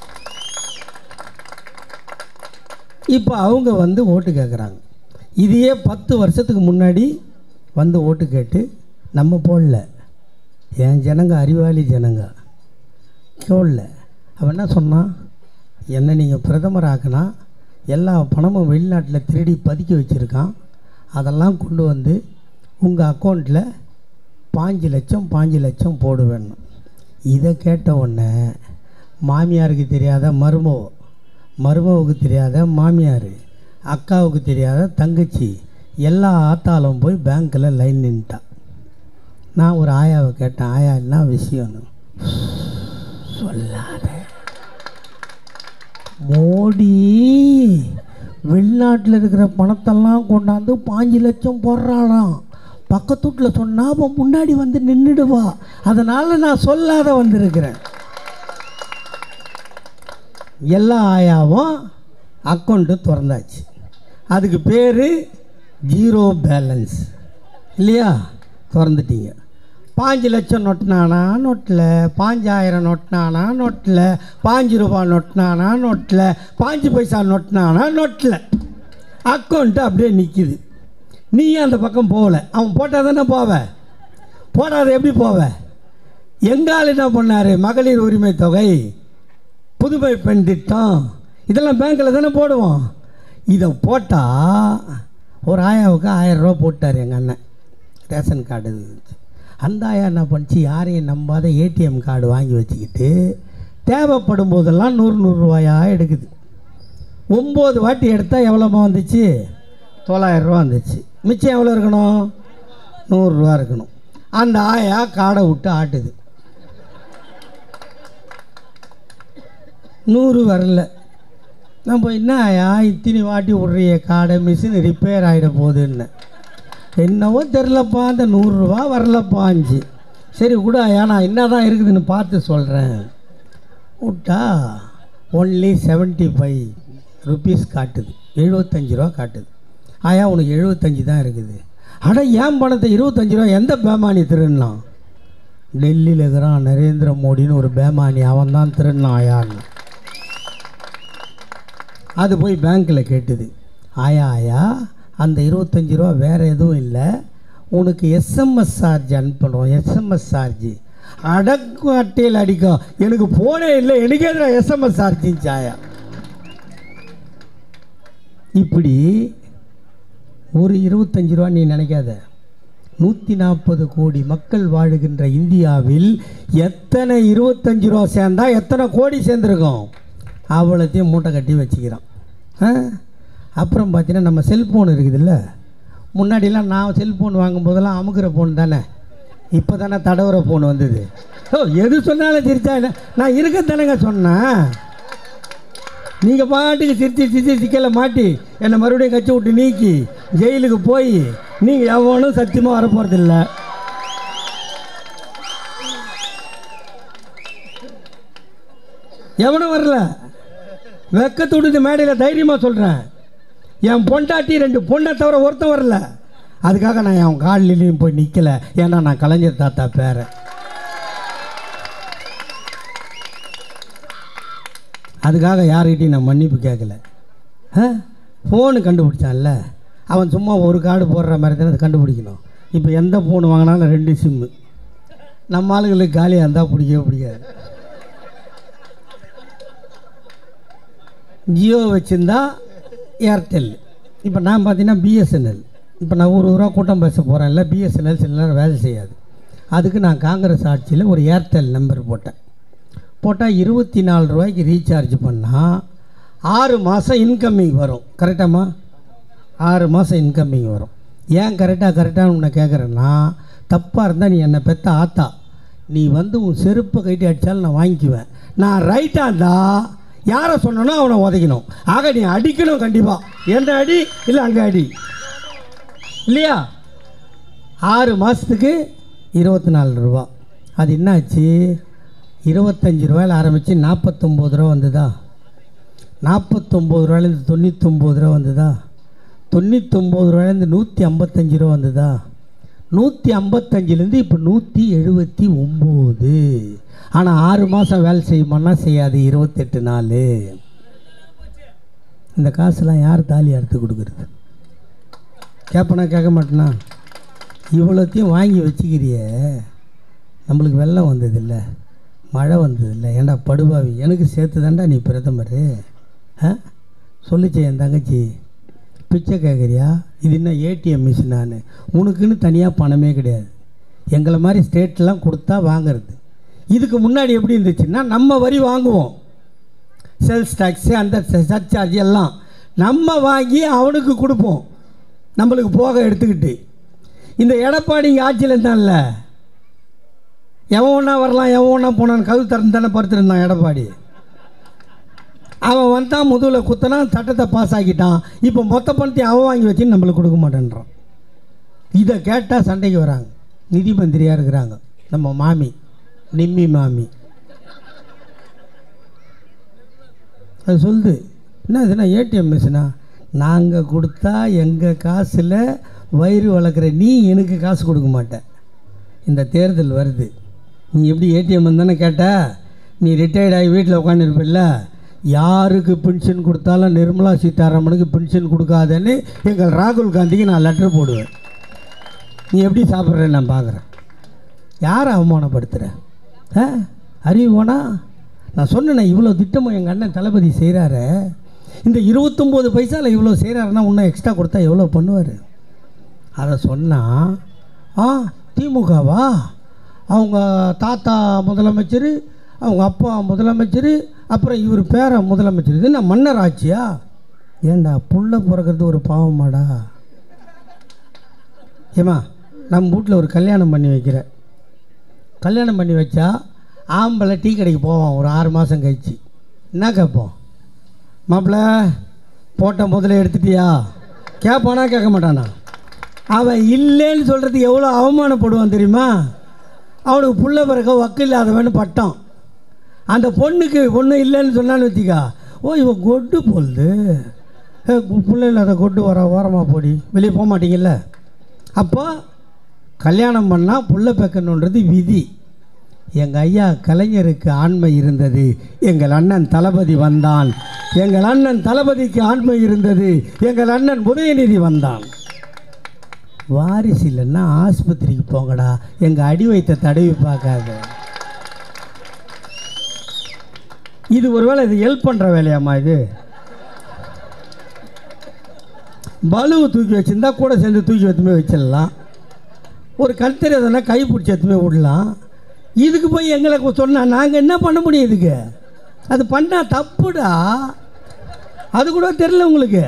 இப்போ அவங்க வந்து ஓட்டு கேட்குறாங்க இதையே பத்து வருஷத்துக்கு முன்னாடி வந்து ஓட்டு கேட்டு நம்ம போடல என் ஜனங்க அறிவாளி ஜனங்க போடல அவன் என்ன சொன்னான் என்ன நீங்கள் பிரதமர் ஆக்கினா எல்லா பணமும் வெளிநாட்டில் திருடி பதுக்கி வச்சுருக்கான் அதெல்லாம் கொண்டு வந்து உங்கள் அக்கௌண்ட்டில் பாஞ்சு லட்சம் பாஞ்சு லட்சம் போடுவேன்னு இதை கேட்ட உடனே மாமியாருக்கு தெரியாத மருமவ மருமவுக்கு தெரியாத மாமியார் அக்காவுக்கு தெரியாத தங்கச்சி எல்லா ஆத்தாலும் போய் பேங்க்கில் லைன் நின்ட்டா நான் ஒரு ஆயாவை கேட்டேன் ஆயா என்ன விஷயம்னு சொல்லாத மோடி வெளிநாட்டில் இருக்கிற பணத்தெல்லாம் கொண்டாந்து பாஞ்சு லட்சம் போடுறாளாம் பக்கத்து வீட்டில் சொன்னால் அவன் முன்னாடி வந்து நின்றுடுவா அதனால் நான் சொல்லாத வந்திருக்கிறேன் எல்லா ஆயாவும் அக்கௌண்ட்டு திறந்தாச்சு அதுக்கு பேர் ஜீரோ பேலன்ஸ் இல்லையா திறந்துட்டீங்க பாஞ்சு லட்சம் நொட்டினானா நொட்டில் பாஞ்சாயிரம் நொட்டினானா நொட்டில் பாஞ்சு ரூபா நொட்டினானா நொட்டில் பாஞ்சு பைசா நொட்டினானா நொட்டில் அக்கௌண்ட்டு அப்படியே நிற்கிது நீயும் அந்த பக்கம் போகல அவன் போட்டால் தானே போவ போடாத எப்படி போவ எங்கால் என்ன பண்ணார் மகளிர் உரிமை தொகை புதுமை பெண் திட்டம் இதெல்லாம் பேங்க்கில் தானே போடுவோம் இதை போட்டால் ஒரு ஆயாவுக்கு ஆயிரம் ரூபா போட்டார் எங்கள் அண்ணன் ரேஷன் கார்டு இருந்துச்சு அந்த ஆயா என்ன பண்ணுச்சு யாரையும் நம்பாத ஏடிஎம் கார்டு வாங்கி வச்சுக்கிட்டு தேவைப்படும் போதெல்லாம் நூறு நூறுரூவாயா எடுக்குது ஒம்பது வாட்டி எடுத்தால் எவ்வளோமா வந்துச்சு தொள்ளாயிரம் ரூபா வந்துச்சு மிச்சம் எவ்வளோ இருக்கணும் நூறுரூவா இருக்கணும் அந்த ஆயா காடை விட்டு ஆட்டுது நூறு வரல நம்ம என்ன ஆயா இத்தனி வாட்டி விட்றிய காடை மிஷின் ரிப்பேர் ஆகிட போகுதுன்னு என்னவோ தெரிலப்பா அந்த நூறுரூவா வரலப்பாஞ்சு சரி கூட ஆயா நான் என்ன தான் இருக்குதுன்னு பார்த்து சொல்கிறேன் விட்டா ஒன்லி செவன்ட்டி ஃபைவ் ருபீஸ் காட்டுது எழுபத்தஞ்சி ரூபா காட்டுது ஆயா உனக்கு எழுபத்தஞ்சி தான் இருக்குது அட ஏன் பணத்தை இருபத்தஞ்சி ரூபா எந்த பேமானி திருடினான் டெல்லியில் இருக்கிறான் நரேந்திர மோடின்னு ஒரு பேமானி அவன் தான் திருடினான் ஆயான்னு அது போய் பேங்க்கில் கேட்டுது ஆயா ஆயா அந்த இருபத்தஞ்சி ரூபா வேறு எதுவும் இல்லை உனக்கு எஸ்எம்எஸ் சார்ஜ் அனுப்பணும் எஸ்எம்எஸ் சார்ஜ் அடக்கு அட்டையில் அடிக்கும் எனக்கு போனே இல்லை எனக்கே எஸ்எம்எஸ் சார்ஜின்னு ஆயா இப்படி ஒரு இருபத்தஞ்சி ரூபா நீ நினைக்காத நூற்றி நாற்பது கோடி மக்கள் வாழுகின்ற இந்தியாவில் எத்தனை இருபத்தஞ்சி ரூபா சேர்ந்தா எத்தனை கோடி சேர்ந்துருக்கோம் அவ்வளோத்தையும் மூட்டை கட்டி வச்சுக்கிறான் ஆ? அப்புறம் பார்த்தீங்கன்னா நம்ம செல்ஃபோன் இருக்குதுல்ல முன்னாடிலாம் நான் செல்ஃபோன் வாங்கும்போதெல்லாம் அமுக்குற ஃபோன் தானே இப்போ தானே தடவுற ஃபோன் வந்தது ஓ எது சொன்னாலும் சிரிச்சா என்ன நான் இருக்க தானேங்க சொன்னேன் நீங்கள் பாட்டுக்கு சிரிச்சு சிரிச்சு சிக்கல மாட்டி என்னை மறுபடியும் கட்சி விட்டு நீக்கி ஜெயிலுக்கு போய் நீங்கள் எவனும் சத்தியமாக வரப்போகிறதில்ல எவனும் வரல வெக்கத்துடுது மேடையில் தைரியமாக சொல்கிறேன் என் பொண்டாட்டி ரெண்டு பொண்ணை தவிர ஒருத்தன் வரல அதுக்காக நான் என் காலிலையும் போய் நிற்கல ஏன்னா நான் கலைஞர் தாத்தா பேரன் அதுக்காக யார்கிட்டையும் நான் மன்னிப்பு கேட்கல ஃபோனு கண்டுபிடிச்சான்ல அவன் சும்மா ஒரு கார்டு போடுற மாதிரி தானே அதை கண்டுபிடிக்கணும் இப்போ எந்த ஃபோன் வாங்கினாலும் ரெண்டு சிம்மு நம்ம ஆளுங்களுக்கு காலியாக இருந்தால் பிடிக்கவே பிடிக்காது ஜியோ வச்சுருந்தா ஏர்டெல் இப்போ நான் பார்த்தீங்கன்னா பிஎஸ்என்எல் இப்போ நான் ஒரு ரூபா கூட்டம் பேச போகிறேன்ல பிஎஸ்என்எல் சில நேரம் வேலை செய்யாது அதுக்கு நான் காங்கிரஸ் ஆட்சியில் ஒரு ஏர்டெல் நம்பர் போட்டேன் போட்டால் இருபத்தி நாலு ரூபாய்க்கு ரீசார்ஜ் பண்ணால் ஆறு மாதம் இன்கம்மிங் வரும் கரெக்டாம்மா ஆறு மாதம் இன்கம்மிங் வரும் ஏன் கரெக்டாக கரெக்டாக உன்னை கேட்குறேன்னா தப்பாக இருந்தால் நீ என்னை பெத்த ஆத்தா நீ வந்து உன் செருப்பை கைட்டி அடித்தாலும் நான் வாங்கிக்குவேன் நான் ரைட்டாக இருந்தா யாரை சொன்னனோ அவனை உதைக்கணும் ஆக நீ அடிக்கணும் கண்டிப்பாக என்ன அடி இல்லை அங்கே அடி இல்லையா ஆறு மாதத்துக்கு இருபத்தி நாலு ரூபா அது என்னாச்சு இருபத்தஞ்சி ரூபாயில் ஆரம்பித்து நாற்பத்தொம்போது ரூபா வந்ததா நாற்பத்தொம்போது ரூபாயிலேருந்து தொண்ணூத்தொம்பது ரூபா வந்ததா தொண்ணூத்தொம்பது ரூபாயிலேருந்து நூற்றி ஐம்பத்தஞ்சு ரூபா வந்ததா நூற்றி ஐம்பத்தஞ்சிலேருந்து இப்போ நூற்றி எழுபத்தி ஒம்பது ஆனால் ஆறு மாதம் வேலை செய்யுமான்னா செய்யாது இருபத்தெட்டு நாள் இந்த காசுலாம் யார் தாலி அறுத்து கொடுக்குறது கேட்பனா கேட்க மாட்டேனா இவ்வளோத்தையும் வாங்கி வச்சுக்கிறிய நம்மளுக்கு வெள்ளம் வந்ததில்ல மழை வந்ததில்ல ஏன்டா படுபாவி எனக்கு சேர்த்து தான்டா நீ பிரதமர் ஆ சொல்லிச்சே என் தங்கச்சி பிச்சை கேட்குறியா இது என்ன ஏடிஎம் மிஷின் நான் உனக்குன்னு தனியாக பணமே கிடையாது எங்களை மாதிரி ஸ்டேட்லாம் கொடுத்தா வாங்குறது இதுக்கு முன்னாடி எப்படி இருந்துச்சுன்னா நம்ம வரி வாங்குவோம் சேல்ஸ் டேக்ஸு அந்த சர்ச்சார்ஜ் எல்லாம் நம்ம வாங்கி அவனுக்கு கொடுப்போம் நம்மளுக்கு போக எடுத்துக்கிட்டு இந்த எடப்பாடி இங்கே ஆட்சியில் இருந்தான்ல எவன் ஒன்றா வரலாம் எவன் ஒன்றா போனான்னு கதவு திறந்து தானே படுத்துருந்தான் எடப்பாடி அவன் வந்தான் முதுகில் குத்தனா சட்டத்தை பாஸ் ஆக்கிட்டான் இப்போ மொத்த பணத்தையும் அவன் வாங்கி வச்சுன்னு நம்மளுக்கு கொடுக்க மாட்டேன்றான் இதை கேட்டால் சண்டைக்கு வராங்க நிதி மந்திரியாக இருக்கிறாங்க நம்ம மாமி நிம்மி மாமி அது சொல்லுது என்ன இதுனா ஏடிஎம் மிஷினா நாங்கள் கொடுத்தா எங்கள் காசில் வயிறு வளர்க்குற நீ எனக்கு காசு கொடுக்க மாட்ட இந்த தேர்தல் வருது நீ எப்படி ஏடிஎம் தானே கேட்ட நீ ரிட்டையர்ட் ஆகி வீட்டில் உட்காந்துருப்பில்ல யாருக்கு பென்ஷன் கொடுத்தாலும் நிர்மலா சீதாராமனுக்கு பென்ஷன் கொடுக்காதேன்னு எங்கள் ராகுல் காந்திக்கு நான் லெட்டர் போடுவேன் நீ எப்படி சாப்பிட்றேன்னு நான் பார்க்குறேன் யாரை அவமானப்படுத்துகிற ஆ அறிவு போனா நான் சொன்னேனே இவ்வளோ திட்டமும் எங்கள் அண்ணன் தளபதி செய்கிறாரு இந்த இருபத்தொம்போது பைசாவில் இவ்வளோ செய்கிறாருன்னா இன்னும் எக்ஸ்ட்ரா கொடுத்தா எவ்வளோ பண்ணுவார் அதை சொன்னால் ஆ திமுகவா அவங்க தாத்தா முதலமைச்சர் அவங்க அப்பா முதலமைச்சர் அப்புறம் இவர் பேர முதலமைச்சர் இது என்ன மன்னர் ஆட்சியா ஏண்டா புள்ள பிறக்கிறது ஒரு பாவமாடா ஏம்மா நம்ம வீட்டில் ஒரு கல்யாணம் பண்ணி வைக்கிறேன் கல்யாணம் பண்ணி வச்சா ஆம்பளை டீ கடைக்கு போவான் ஒரு ஆறு மாதம் கழிச்சு என்ன கேட்போம் மாப்பிள்ள போட்ட முதல்ல எடுத்துட்டியா கேட்பானா கேட்க மாட்டானா அவன் இல்லைன்னு சொல்கிறதுக்கு எவ்வளோ அவமானப்படுவான் தெரியுமா அவனுக்கு புள்ள பிறக்க வக்கு இல்லாதவன்னு பட்டம் அந்த பொண்ணுக்கு பொண்ணு இல்லைன்னு சொன்னான்னு வச்சுக்கா ஓ இவன் கொட்டு போல்து ஏ புள்ள இல்லாத கொட்டு வர ஓரமாக போடி வெளியே போக மாட்டீங்கல்ல அப்போ கல்யாணம் பண்ணால் புள்ள பெக்கணுன்றது விதி எங்கள் ஐயா கலைஞருக்கு ஆண்மை இருந்தது எங்கள் அண்ணன் தளபதி வந்தான் எங்கள் அண்ணன் தளபதிக்கு ஆண்மை இருந்தது எங்கள் அண்ணன் உதயநிதி வந்தான் வாரிசு இல்லைன்னா ஆஸ்பத்திரிக்கு போங்கடா எங்கள் அடி வைத்த தடவி பார்க்காத இது ஒருவேளை இது ஹெல்ப் பண்ணுற வேலையாம்மா இது பலுவை தூக்கி வச்சிருந்தா கூட சேர்ந்து தூக்கி வச்சுமே வச்சிடலாம் ஒரு கல்தறி எதனா கை பிடிச்சி எத்துமே விடலாம் இதுக்கு போய் எங்களுக்கு சொன்னால் நாங்கள் என்ன பண்ண முடியும் இதுக்கு அது பண்ணால் தப்புடா அது கூட தெரியல உங்களுக்கு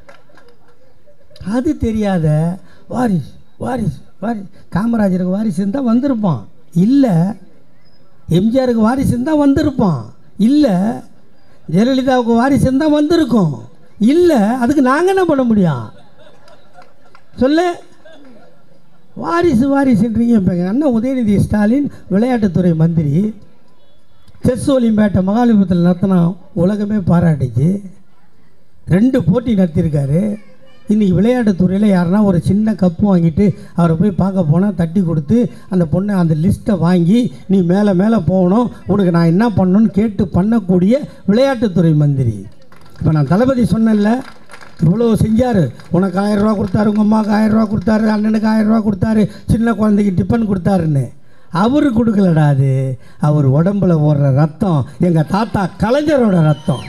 அது தெரியாத வாரிஸ் வாரிஸ் வாரிஸ் காமராஜருக்கு வாரிசு இருந்தால் வந்திருப்பான் இல்லை எம்ஜிஆருக்கு வாரிசு இருந்தால் வந்திருப்பான் இல்லை ஜெயலலிதாவுக்கு வாரிசு இருந்தால் வந்திருக்கோம் இல்லை அதுக்கு நாங்கள் என்ன பண்ண முடியும் சொல்லு வாரிசு வாரிசுன்றீங்க இப்போ எங்கள் அண்ணன் உதயநிதி ஸ்டாலின் விளையாட்டுத்துறை மந்திரி செஸ் ஒலிம்பேட்டை மகாலிபுரத்தில் நடத்தினா உலகமே பாராட்டுச்சு ரெண்டு போட்டி நடத்தியிருக்காரு இன்றைக்கி விளையாட்டுத்துறையில் யாருன்னா ஒரு சின்ன கப்பு வாங்கிட்டு அவரை போய் பார்க்க போனால் தட்டி கொடுத்து அந்த பொண்ணை அந்த லிஸ்ட்டை வாங்கி நீ மேலே மேலே போகணும் உனக்கு நான் என்ன பண்ணணும்னு கேட்டு பண்ணக்கூடிய விளையாட்டுத்துறை மந்திரி இப்போ நான் தளபதி சொன்னேன்ல இவ்வளோ செஞ்சார் உனக்கு ஆயிரம் ரூபா கொடுத்தாரு உங்கள் அம்மாவுக்கு ஆயிரம் ரூபா கொடுத்தாரு அண்ணனுக்கு ஆயிரம் ரூபா கொடுத்தாரு சின்ன குழந்தைக்கு டிஃபன் கொடுத்தாருன்னு அவரு கொடுக்கலடா அது அவர் உடம்புல ஓடுற ரத்தம் எங்கள் தாத்தா கலைஞரோட ரத்தம்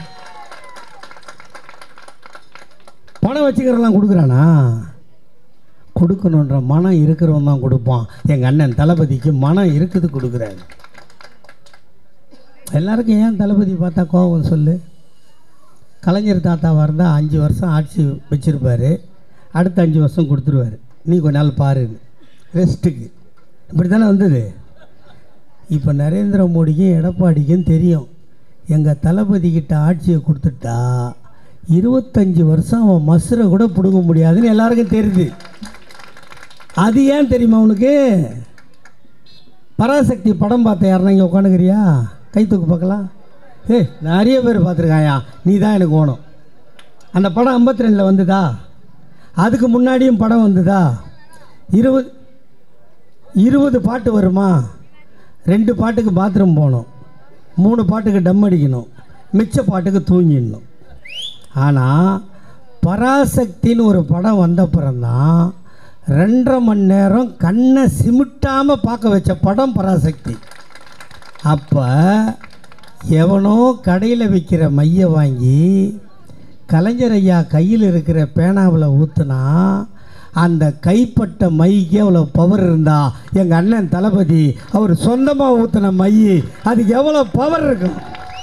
பணம் வச்சுக்கிறலாம் கொடுக்குறானா கொடுக்கணுன்ற மனம் இருக்கிறவன் தான் கொடுப்பான் எங்கள் அண்ணன் தளபதிக்கு மனம் இருக்குது கொடுக்குறாரு எல்லாருக்கும் ஏன் தளபதி பார்த்தா கோபம் சொல்லு கலைஞர் தாத்தாவாக இருந்தால் அஞ்சு வருஷம் ஆட்சி வச்சுருப்பார் அடுத்த அஞ்சு வருஷம் கொடுத்துருவாரு நீ கொஞ்ச நாள் பாரு ரெஸ்ட்டுக்கு இப்படி தானே வந்தது இப்போ நரேந்திர மோடிக்கும் எடப்பாடிக்கும் தெரியும் எங்கள் தளபதி கிட்ட ஆட்சியை கொடுத்துட்டா இருபத்தஞ்சி வருஷம் அவன் மசுரை கூட பிடுங்க முடியாதுன்னு எல்லாருக்கும் தெரியுது அது ஏன் தெரியுமா உனக்கு பராசக்தி படம் பார்த்த யாருன்னா இங்கே உட்காந்துக்கிறியா கை தூக்கு பார்க்கலாம் ஏய் நிறைய பேர் பார்த்துருக்காயா நீ தான் எனக்கு வேணும் அந்த படம் ஐம்பத்தி ரெண்டில் வந்ததா அதுக்கு முன்னாடியும் படம் வந்ததா இருபது இருபது பாட்டு வருமா ரெண்டு பாட்டுக்கு பாத்ரூம் போகணும் மூணு பாட்டுக்கு டம் அடிக்கணும் மிச்ச பாட்டுக்கு தூங்கிடணும் ஆனால் பராசக்தின்னு ஒரு படம் வந்தப்புறம்தான் ரெண்டரை மணி நேரம் கண்ணை சிமிட்டாமல் பார்க்க வச்ச படம் பராசக்தி அப்போ எவனோ கடையில் விற்கிற மையை வாங்கி கலைஞர் ஐயா கையில் இருக்கிற பேனாவில் ஊற்றுனா அந்த கைப்பட்ட மைக்கு அவ்வளோ பவர் இருந்தா எங்கள் அண்ணன் தளபதி அவர் சொந்தமாக ஊற்றின மை அதுக்கு எவ்வளோ பவர் இருக்கும்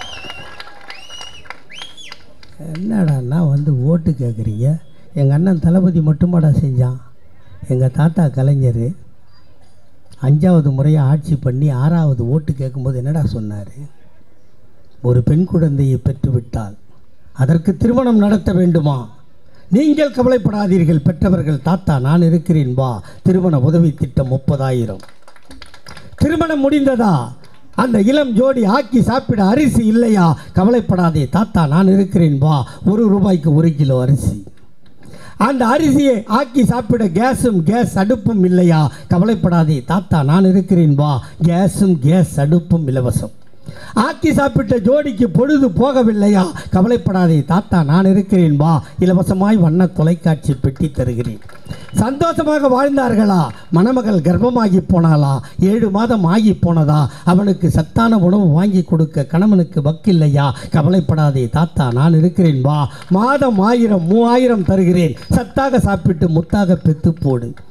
என்னடான்னா வந்து ஓட்டு கேட்குறீங்க எங்கள் அண்ணன் தளபதி மட்டுமாடா செஞ்சான் எங்கள் தாத்தா கலைஞர் அஞ்சாவது முறையாக ஆட்சி பண்ணி ஆறாவது ஓட்டு கேட்கும்போது என்னடா சொன்னார் ஒரு பெண் குழந்தையை பெற்றுவிட்டால் அதற்கு திருமணம் நடத்த வேண்டுமா நீங்கள் கவலைப்படாதீர்கள் பெற்றவர்கள் தாத்தா நான் இருக்கிறேன் வா திருமண உதவி திட்டம் முப்பதாயிரம் திருமணம் முடிந்ததா அந்த இளம் ஜோடி ஆக்கி சாப்பிட அரிசி இல்லையா கவலைப்படாதே தாத்தா நான் இருக்கிறேன் வா ஒரு ரூபாய்க்கு ஒரு கிலோ அரிசி அந்த அரிசியை ஆக்கி சாப்பிட கேஸும் கேஸ் அடுப்பும் இல்லையா கவலைப்படாதே தாத்தா நான் இருக்கிறேன் வா கேஸும் கேஸ் அடுப்பும் இலவசம் ஆக்கி சாப்பிட்ட ஜோடிக்கு பொழுது போகவில்லையா கவலைப்படாதே தாத்தா நான் இருக்கிறேன் வா இலவசமாய் வண்ண தொலைக்காட்சி பெட்டி தருகிறேன் சந்தோஷமாக வாழ்ந்தார்களா மணமகள் கர்ப்பமாகி போனாளா ஏழு மாதம் ஆகி போனதா அவனுக்கு சத்தான உணவு வாங்கி கொடுக்க கணவனுக்கு வக்கில்லையா கவலைப்படாதே தாத்தா நான் இருக்கிறேன் வா மாதம் ஆயிரம் மூவாயிரம் தருகிறேன் சத்தாக சாப்பிட்டு முத்தாக பெத்து போடு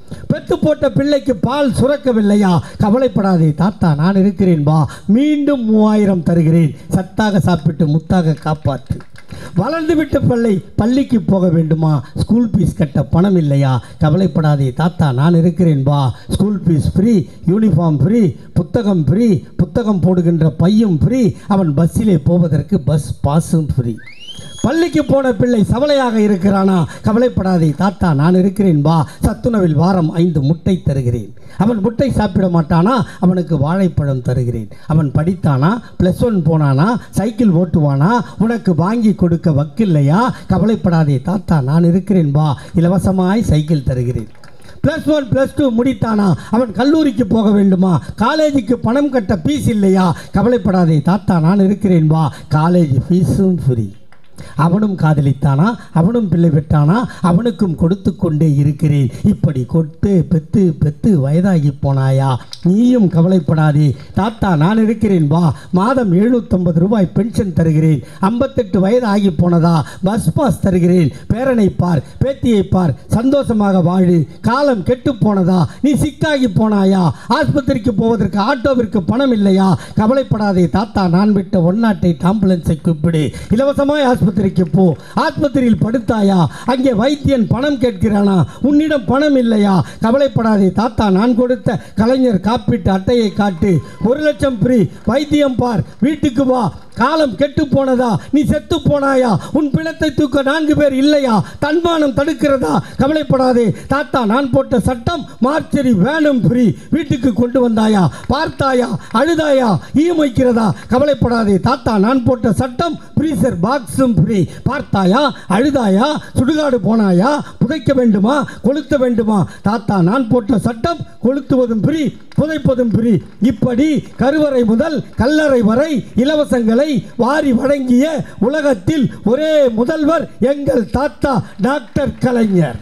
பெத்து போட்ட பிள்ளைக்கு பால் சுரக்கவில்லையா கவலைப்படாதே தாத்தா நான் இருக்கிறேன் வா மீண்டும் மூவாயிரம் தருகிறேன் சத்தாக சாப்பிட்டு முத்தாக காப்பாற்று வளர்ந்து விட்ட பிள்ளை பள்ளிக்கு போக வேண்டுமா ஸ்கூல் ஃபீஸ் கட்ட பணம் இல்லையா கவலைப்படாதே தாத்தா நான் இருக்கிறேன் வா school fees free uniform free புத்தகம் ஃப்ரீ புத்தகம் போடுகின்ற பையும் ஃப்ரீ அவன் பஸ்ஸிலே போவதற்கு பஸ் பாஸும் ஃப்ரீ பள்ளிக்கு போன பிள்ளை சவலையாக இருக்கிறானா கவலைப்படாதே தாத்தா நான் இருக்கிறேன் வா சத்துணவில் வாரம் ஐந்து முட்டை தருகிறேன் அவன் முட்டை சாப்பிட மாட்டானா அவனுக்கு வாழைப்பழம் தருகிறேன் அவன் படித்தானா ப்ளஸ் ஒன் போனானா சைக்கிள் ஓட்டுவானா உனக்கு வாங்கி கொடுக்க வக்கில்லையா கவலைப்படாதே தாத்தா நான் இருக்கிறேன் வா இலவசமாய் சைக்கிள் தருகிறேன் ப்ளஸ் ஒன் ப்ளஸ் டூ முடித்தானா அவன் கல்லூரிக்கு போக வேண்டுமா காலேஜுக்கு பணம் கட்ட ஃபீஸ் இல்லையா கவலைப்படாதே தாத்தா நான் இருக்கிறேன் வா காலேஜ் ஃபீஸும் ஃப்ரீ அவனும் காதலித்தானா அவனும் பிள்ளை பெற்றானா அவனுக்கும் கொடுத்து கொண்டே இருக்கிறேன் இப்படி கொட்டு பெத்து பெத்து வயதாகி போனாயா நீயும் கவலைப்படாதே தாத்தா நான் இருக்கிறேன் வா மாதம் எழுநூற்றம்பது ரூபாய் பென்ஷன் தருகிறேன் ஐம்பத்தெட்டு வயது ஆகி போனதா பஸ் பாஸ் தருகிறேன் பேரனை பார் பேத்தியை பார் சந்தோஷமாக வாழு காலம் கெட்டு போனதா நீ சிக்காகி போனாயா ஆஸ்பத்திரிக்கு போவதற்கு ஆட்டோவிற்கு பணம் இல்லையா கவலைப்படாதே தாத்தா நான் விட்ட ஒன்னாட்டை ஆம்புலன்ஸை கூப்பிடு இலவசமாய் ஆஸ்பத்திரிக்கு போ ஆஸ்பத்திரியில் படுத்தாயா அங்கே வைத்தியன் பணம் கேட்கிறானா உன்னிடம் பணம் இல்லையா கவலைப்படாதே தாத்தா நான் கொடுத்த கலைஞர் காப்பீட்டு அட்டையை காட்டு ஒரு லட்சம் ஃப்ரீ வைத்தியம் பார் வீட்டுக்கு வா காலம் கெட்டு போனதா நீ செத்து போனாயா உன் பிணத்தை தூக்க நான்கு பேர் இல்லையா தன்மானம் தடுக்கிறதா கவலைப்படாதே தாத்தா நான் போட்ட சட்டம் மார்ச்சரி வேணும் ஃப்ரீ வீட்டுக்கு கொண்டு வந்தாயா பார்த்தாயா அழுதாயா ஈயம் வைக்கிறதா கவலைப்படாதே தாத்தா நான் போட்ட சட்டம் ஃப்ரீசர் பாக்ஸும் ஃப்ரீ பார்த்தாயா அழுதாயா சுடுகாடு போனாயா புதைக்க வேண்டுமா கொளுத்த வேண்டுமா தாத்தா நான் போட்ட சட்டம் கொளுத்துவதும் ஃப்ரீ புதைப்பதும் ஃப்ரீ இப்படி கருவறை முதல் கல்லறை வரை இலவசங்களை வாரி வழங்கிய உலகத்தில் ஒரே முதல்வர் எங்கள் தாத்தா டாக்டர் கலைஞர்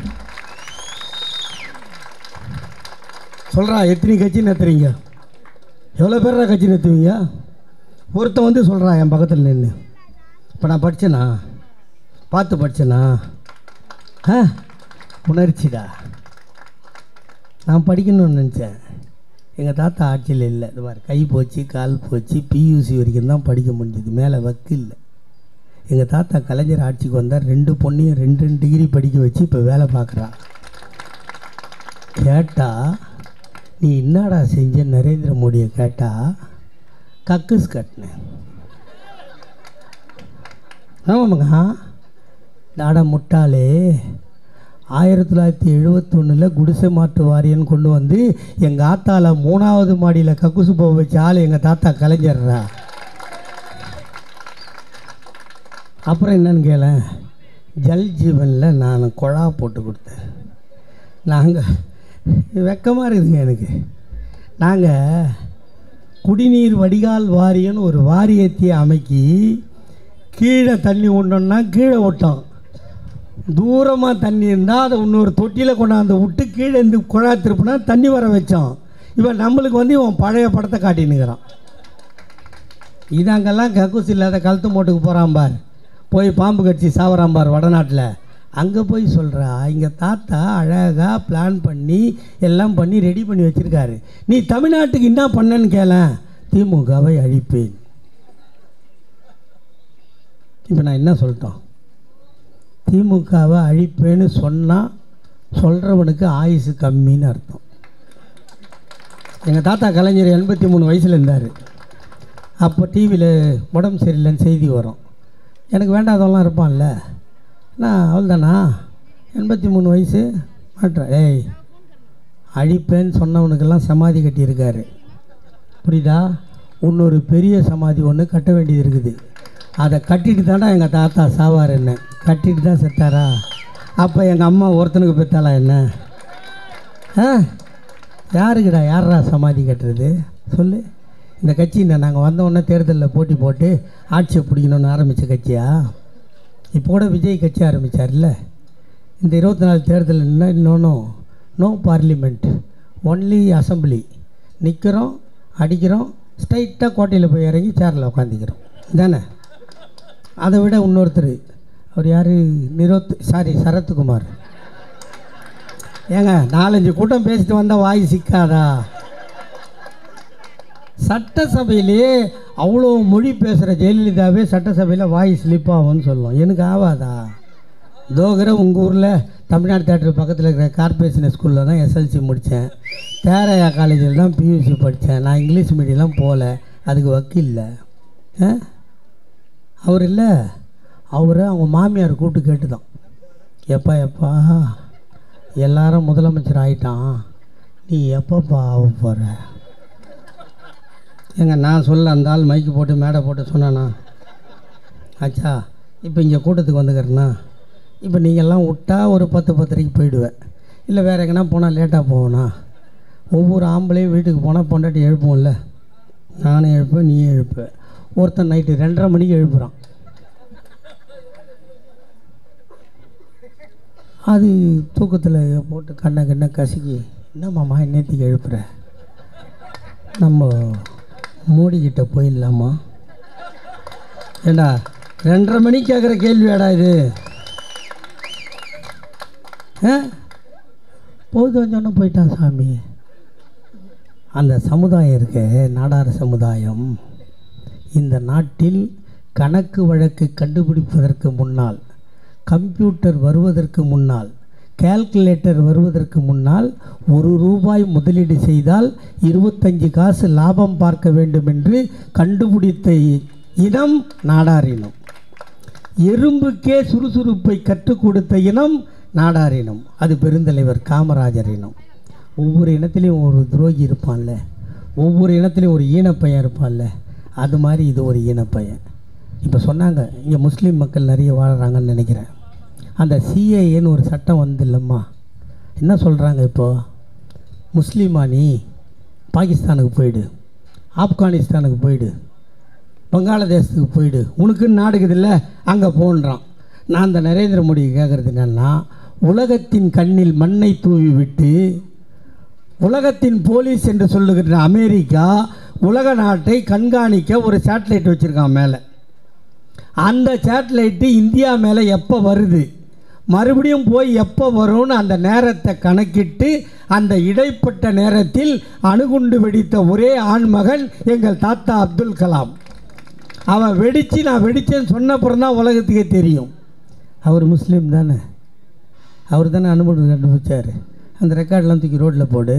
சொல்றா எத்தனை கட்சி நடத்துறீங்க எவ்வளோ பேரா கட்சி நடத்துவீங்க ஒருத்தன் வந்து சொல்கிறான் என் பக்கத்தில் நின்று இப்போ நான் படித்தேனா பார்த்து படித்தேனா ஆ உணர்ச்சிடா நான் படிக்கணும்னு நினச்சேன் எங்கள் தாத்தா ஆட்சியில் இல்லை இது மாதிரி கை போச்சு கால் போச்சு பியூசி வரைக்கும் தான் படிக்க முடிஞ்சது மேலே வக்கு இல்லை எங்கள் தாத்தா கலைஞர் ஆட்சிக்கு வந்தால் ரெண்டு பொண்ணையும் ரெண்டு ரெண்டு டிகிரி படிக்க வச்சு இப்போ வேலை பார்க்குறான் கேட்டா நீ என்னடா செஞ்ச நரேந்திர மோடியை கேட்டா கக்குஸ் கட்டினேன் ஆமாங்க நாட முட்டாளே ஆயிரத்தி தொள்ளாயிரத்தி எழுபத்தொன்னில் குடிசை மாற்று வாரியன்னு கொண்டு வந்து எங்கள் ஆத்தால மூணாவது மாடியில் கக்குசு போக வச்ச ஆள் எங்கள் தாத்தா கலைஞர்ரா அப்புறம் என்னன்னு கேளேன் ஜல் ஜீவனில் நான் குழா போட்டு கொடுத்தேன் நாங்கள் வெக்கமாக இருக்குதுங்க எனக்கு நாங்கள் குடிநீர் வடிகால் வாரியம்னு ஒரு வாரியத்தை அமைக்கி கீழே தண்ணி விட்டோம்னா கீழே விட்டோம் தூரமாக தண்ணி இருந்தால் அதை இன்னொரு தொட்டியில் கொண்டாந்து விட்டு கீழே இருந்து குழா திருப்பினா தண்ணி வர வச்சோம் இவன் நம்மளுக்கு வந்து இவன் பழைய படத்தை காட்டினுக்கிறான் இதாங்கெல்லாம் கக்கூஸ் இல்லாத கழுத்து மோட்டுக்கு போகிறான் பார் போய் பாம்பு கட்சி சாவறான் பார் வடநாட்டில் அங்கே போய் சொல்கிறா இங்கே தாத்தா அழகாக பிளான் பண்ணி எல்லாம் பண்ணி ரெடி பண்ணி வச்சுருக்காரு நீ தமிழ்நாட்டுக்கு என்ன பண்ணன்னு கேளேன் திமுகவை அழிப்பேன் இப்போ நான் என்ன சொல்லிட்டோம் திமுகவை அழிப்பேன்னு சொன்னால் சொல்கிறவனுக்கு ஆயுசு கம்மின்னு அர்த்தம் எங்கள் தாத்தா கலைஞர் எண்பத்தி மூணு வயசில் இருந்தார் அப்போ டிவியில் உடம்பு சரியில்லைன்னு செய்தி வரும் எனக்கு வேண்டாதவெல்லாம் இருப்பான்ல நான் அவள்தானா எண்பத்தி மூணு வயசு மாட்டேன் ஏய் அழிப்பேன்னு சொன்னவனுக்கெல்லாம் சமாதி கட்டியிருக்காரு புரியுதா இன்னொரு பெரிய சமாதி ஒன்று கட்ட வேண்டியது இருக்குது அதை கட்டிட்டு தானே எங்கள் தாத்தா சாவார் என்ன கட்டிட்டு தான் செத்தாரா அப்போ எங்கள் அம்மா ஒருத்தனுக்கு பெற்றாளா என்ன ஆ யாருக்குடா யாரா சமாதி கட்டுறது சொல்லு இந்த கட்சி என்ன நாங்கள் வந்தோடனே தேர்தலில் போட்டி போட்டு ஆட்சியை பிடிக்கணும்னு ஆரம்பித்த கட்சியா இப்போ கூட விஜய் கட்சி ஆரம்பித்தார்ல இந்த இருபத்தி நாலு தேர்தல் என்ன இன்னொன்றும் நோ பார்லிமெண்ட் ஒன்லி அசம்பிளி நிற்கிறோம் அடிக்கிறோம் ஸ்ட்ரைட்டாக கோட்டையில் போய் இறங்கி சேரில் உட்காந்துக்கிறோம் தானே அதை விட இன்னொருத்தர் அவர் யார் நிரோத் சாரி சரத்குமார் ஏங்க நாலஞ்சு கூட்டம் பேசிட்டு வந்தால் வாய் சிக்காதா சட்டசபையிலே அவ்வளோ மொழி பேசுகிற ஜெயலலிதாவே சட்டசபையில் வாய் ஸ்லிப் ஆகும்னு சொல்லும் எனக்கு ஆகாதா தோகர உங்கள் ஊரில் தமிழ்நாடு தேட்டர் பக்கத்தில் இருக்கிற கார்பரேஷன் ஸ்கூலில் தான் எஸ்எல்சி முடித்தேன் தேரையா காலேஜில் தான் பியூசி படித்தேன் நான் இங்கிலீஷ் மீடியம்லாம் போகல அதுக்கு வக்கீல்ல ஆ அவர் இல்லை அவரை அவங்க மாமியார் கூப்பிட்டு கேட்டுதான் எப்பா எப்பா எல்லாரும் முதலமைச்சர் ஆயிட்டான் நீ எப்பப்பா ஆக போகிற ஏங்க நான் சொல்ல அந்த ஆள் மைக்கு போட்டு மேடை போட்டு சொன்னானா ஆச்சா இப்போ இங்கே கூட்டத்துக்கு வந்துக்கிறேன்னா இப்போ நீங்கள்லாம் விட்டா ஒரு பத்து பத்தரைக்கு போயிடுவேன் இல்லை வேறு எங்கன்னா போனால் லேட்டாக போவேனா ஒவ்வொரு ஆம்பளையும் வீட்டுக்கு போனால் பொண்டாட்டி எழுப்புவோம்ல நானும் எழுப்பேன் நீ எழுப்ப ஒருத்தன் நைட்டு ரெண்டரை மணிக்கு எழுப்புறான் அது தூக்கத்தில் போட்டு கண்ணை கண்ணை கசக்கி என்னம்மாம்மா நேற்றுக்கு எழுப்புற நம்ம மோடிக்கிட்ட போயிடலாமா ஏண்டா ரெண்டரை மணிக்கு கேட்குற கேள்வியாடா இது ஆ போது வந்தோன்னே போயிட்டான் சாமி அந்த சமுதாயம் இருக்க நாடார் சமுதாயம் இந்த நாட்டில் கணக்கு வழக்கு கண்டுபிடிப்பதற்கு முன்னால் கம்ப்யூட்டர் வருவதற்கு முன்னால் கால்குலேட்டர் வருவதற்கு முன்னால் ஒரு ரூபாய் முதலீடு செய்தால் இருபத்தஞ்சு காசு லாபம் பார்க்க வேண்டும் என்று கண்டுபிடித்த இ- இனம் நாடார் இனம் எறும்புக்கே சுறுசுறுப்பை கற்றுக் கொடுத்த இனம் நாடார் இனம் அது பெருந்தலைவர் காமராஜர் இனம் ஒவ்வொரு இனத்திலையும் ஒரு துரோகி இருப்பான்ல ஒவ்வொரு இனத்திலையும் ஒரு ஈனப்பையன் இருப்பான்ல அது மாதிரி இது ஒரு ஈனப்பையன் இப்போ சொன்னாங்க இங்கே முஸ்லீம் மக்கள் நிறைய வாழுறாங்கன்னு நினைக்கிறேன் அந்த சிஏஏன்னு ஒரு சட்டம் வந்து இல்லைம்மா என்ன சொல்கிறாங்க இப்போது முஸ்லீமா நீ பாகிஸ்தானுக்கு போயிடு ஆப்கானிஸ்தானுக்கு போயிடு வங்காளதேசத்துக்கு போயிடு உனக்குன்னு நாடுக்குதில்ல அங்கே போன்றான் நான் அந்த நரேந்திர மோடி கேட்குறது என்னென்னா உலகத்தின் கண்ணில் மண்ணை தூவி விட்டு உலகத்தின் போலீஸ் என்று சொல்லுகிற அமெரிக்கா உலக நாட்டை கண்காணிக்க ஒரு சேட்டலைட் வச்சுருக்கான் மேலே அந்த சேட்டலைட்டு இந்தியா மேலே எப்போ வருது மறுபடியும் போய் எப்போ வரும்னு அந்த நேரத்தை கணக்கிட்டு அந்த இடைப்பட்ட நேரத்தில் அணுகுண்டு வெடித்த ஒரே ஆண்மகன் எங்கள் தாத்தா அப்துல் கலாம் அவன் வெடித்து நான் வெடித்தேன்னு சொன்னப்புறம் தான் உலகத்துக்கே தெரியும் அவர் முஸ்லீம் தானே அவர் தானே அனுமதி கண்டுபிடிச்சார் அந்த ரெக்கார்டெலாம் தூக்கி ரோட்டில் போடு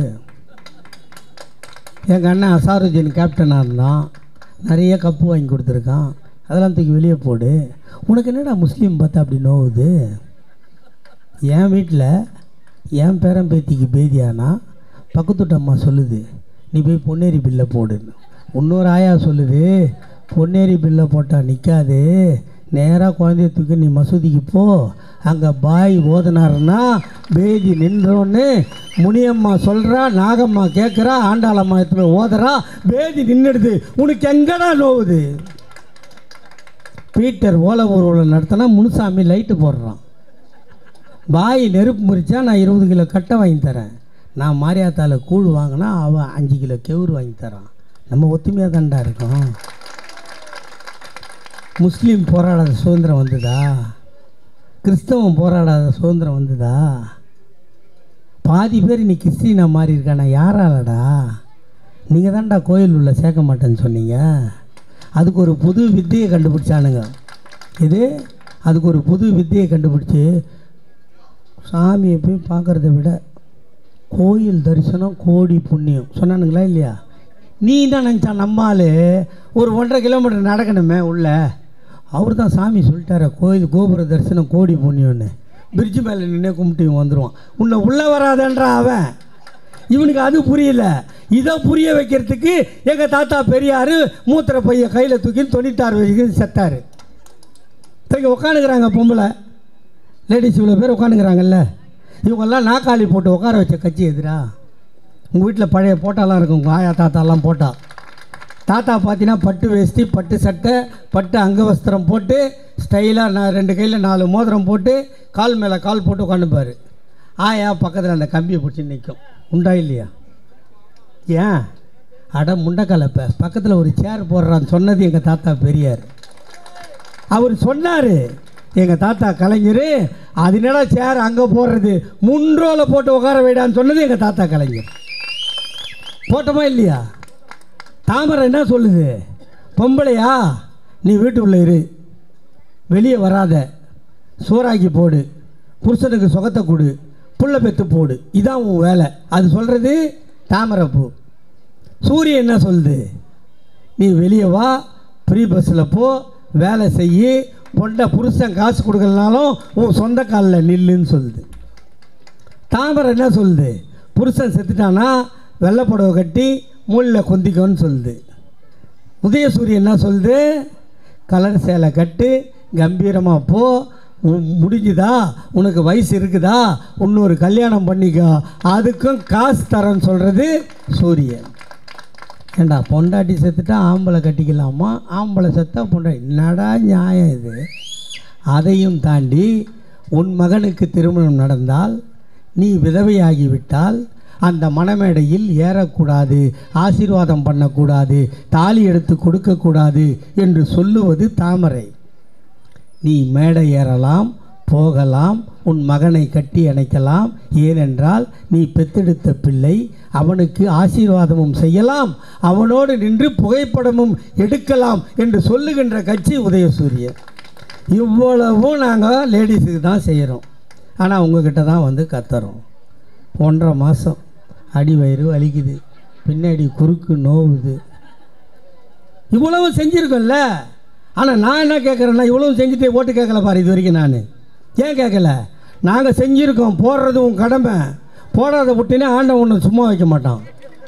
எங்கள் அண்ணன் அசாருஜின் கேப்டனாக இருந்தான் நிறைய கப்பு வாங்கி கொடுத்துருக்கான் அதெல்லாம் தூக்கி வெளியே போடு உனக்கு என்னடா முஸ்லீம் பார்த்தா அப்படி நோவுது என் வீட்டில் என் பேரன் பேத்திக்கு பேதியானா பக்கத்துட்டு அம்மா சொல்லுது நீ போய் பொன்னேரி பில்லை போடுன்னு இன்னொரு ஆயா சொல்லுது பொன்னேரி பில்லை போட்டால் நிற்காது நேராக குழந்தைய தூக்கி நீ மசூதிக்கு போ அங்கே பாய் ஓதுனாருன்னா பேதி நின்றோன்னு முனியம்மா சொல்கிறா நாகம்மா கேட்குறா ஆண்டாளம்மா எடுத்து போய் ஓதுறா பேதி நின்றுடுது உனக்கு எங்கடா நோவுது பீட்டர் ஓலை ஊர்வலம் நடத்தினா முனுசாமி லைட்டு போடுறான் பாய் நெருப்பு முறிச்சா நான் இருபது கிலோ கட்டை வாங்கி தரேன் நான் மாரியாத்தால கூழ் வாங்கினா அவன் அஞ்சு கிலோ கெவுரு வாங்கி தரான் நம்ம ஒத்துமையாக தான்டா இருக்கோம் முஸ்லீம் போராடாத சுதந்திரம் வந்ததா கிறிஸ்தவம் போராடாத சுதந்திரம் வந்ததா பாதி பேர் நீ கிறிஸ்டினா மாறி இருக்கானா யாராலடா நீங்கள் தான்டா கோயில் உள்ள சேர்க்க மாட்டேன்னு சொன்னீங்க அதுக்கு ஒரு புது வித்தியை கண்டுபிடிச்சானுங்க இது அதுக்கு ஒரு புது வித்தியை கண்டுபிடிச்சி சாமியை போய் பார்க்குறத விட கோயில் தரிசனம் கோடி புண்ணியம் சொன்னானுங்களா இல்லையா நீ தான் நினச்சா நம்மால் ஒரு ஒன்றரை கிலோமீட்டர் நடக்கணுமே உள்ள அவர் தான் சாமி சொல்லிட்டார கோயில் கோபுர தரிசனம் கோடி புண்ணியம்னு பிரிட்ஜு மேலே நின்று கும்பிட்டு இவன் வந்துடுவான் உன்னை உள்ளே வராதன்றா அவன் இவனுக்கு அது புரியல இதை புரிய வைக்கிறதுக்கு எங்கள் தாத்தா பெரியார் மூத்திர பைய கையில் தூக்கி தொண்ணூத்தாறு வயசுக்கு செத்தார் இங்கே உட்காந்துக்கிறாங்க பொம்பளை லேடிஸ் இவ்வளோ பேர் உட்காந்துக்கிறாங்கல்ல இவங்கெல்லாம் நாக்காளி போட்டு உட்கார வச்ச கட்சி எதிரா உங்கள் வீட்டில் பழைய போட்டாலாம் இருக்கும் உங்கள் ஆயா தாத்தாலாம் போட்டா தாத்தா பார்த்தீங்கன்னா பட்டு வேஷ்டி பட்டு சட்டை பட்டு அங்கவஸ்திரம் போட்டு ஸ்டைலாக நான் ரெண்டு கையில் நாலு மோதிரம் போட்டு கால் மேலே கால் போட்டு உட்காந்துப்பார் ஆயா பக்கத்தில் அந்த கம்பியை பிடிச்சி நிற்கும் உண்டா இல்லையா ஏன் அட முண்டக்கலப்ப பக்கத்தில் ஒரு சேர் போடுறான்னு சொன்னது எங்கள் தாத்தா பெரியார் அவர் சொன்னார் எங்கள் தாத்தா கலைஞர் அதனால சேர் அங்கே போடுறது முன்ரோவில் போட்டு உட்கார வைடான்னு சொன்னது எங்கள் தாத்தா கலைஞர் போட்டோமா இல்லையா தாமரை என்ன சொல்லுது பொம்பளையா நீ வீட்டுக்குள்ளே இரு வெளியே வராத சோறாக்கி போடு புருஷனுக்கு சுகத்தை கொடு புள்ள பெத்து போடு இதான் உன் வேலை அது சொல்கிறது தாமரைப்பூ சூரியன் என்ன சொல்லுது நீ வெளியே வா ஃப்ரீ பஸ்ஸில் போ வேலை செய்யி பொண்டை புருஷன் காசு கொடுக்கலனாலும் உன் சொந்த காலில் நில்லுன்னு சொல்லுது தாமரை என்ன சொல்லுது புருஷன் செத்துட்டானா வெள்ளை புடவை கட்டி மூலில் கொந்திக்கோன்னு சொல்லுது உதயசூரியன் என்ன சொல்லுது கலர் சேலை கட்டு கம்பீரமாக போ உன் முடிஞ்சுதா உனக்கு வயசு இருக்குதா இன்னொரு கல்யாணம் பண்ணிக்கோ அதுக்கும் காசு தரேன்னு சொல்கிறது சூரியன் ஏண்டா பொண்டாட்டி செத்துட்டா ஆம்பளை கட்டிக்கலாமா ஆம்பளை செத்தா பொண்டாட்டி என்னடா நியாயம் இது அதையும் தாண்டி உன் மகனுக்கு திருமணம் நடந்தால் நீ விதவையாகிவிட்டால் அந்த மணமேடையில் ஏறக்கூடாது ஆசீர்வாதம் பண்ணக்கூடாது தாலி எடுத்து கொடுக்கக்கூடாது என்று சொல்லுவது தாமரை நீ மேடை ஏறலாம் போகலாம் உன் மகனை கட்டி அணைக்கலாம் ஏனென்றால் நீ பெத்தெடுத்த பிள்ளை அவனுக்கு ஆசீர்வாதமும் செய்யலாம் அவனோடு நின்று புகைப்படமும் எடுக்கலாம் என்று சொல்லுகின்ற கட்சி உதயசூரியன் இவ்வளவும் நாங்கள் லேடிஸுக்கு தான் செய்கிறோம் ஆனால் உங்ககிட்ட தான் வந்து கத்துறோம் ஒன்றரை மாதம் அடி வயிறு வலிக்குது பின்னாடி குறுக்கு நோவுது இவ்வளவு செஞ்சுருக்கோம்ல ஆனால் நான் என்ன கேட்குறேன்னா இவ்வளவு செஞ்சுட்டு ஓட்டு கேட்கல பாரு இது வரைக்கும் நான் ஏன் கேட்கல நாங்கள் செஞ்சுருக்கோம் போடுறது உன் கடமை போடாத விட்டுனே ஆண்டவன் ஒன்று சும்மா வைக்க மாட்டான்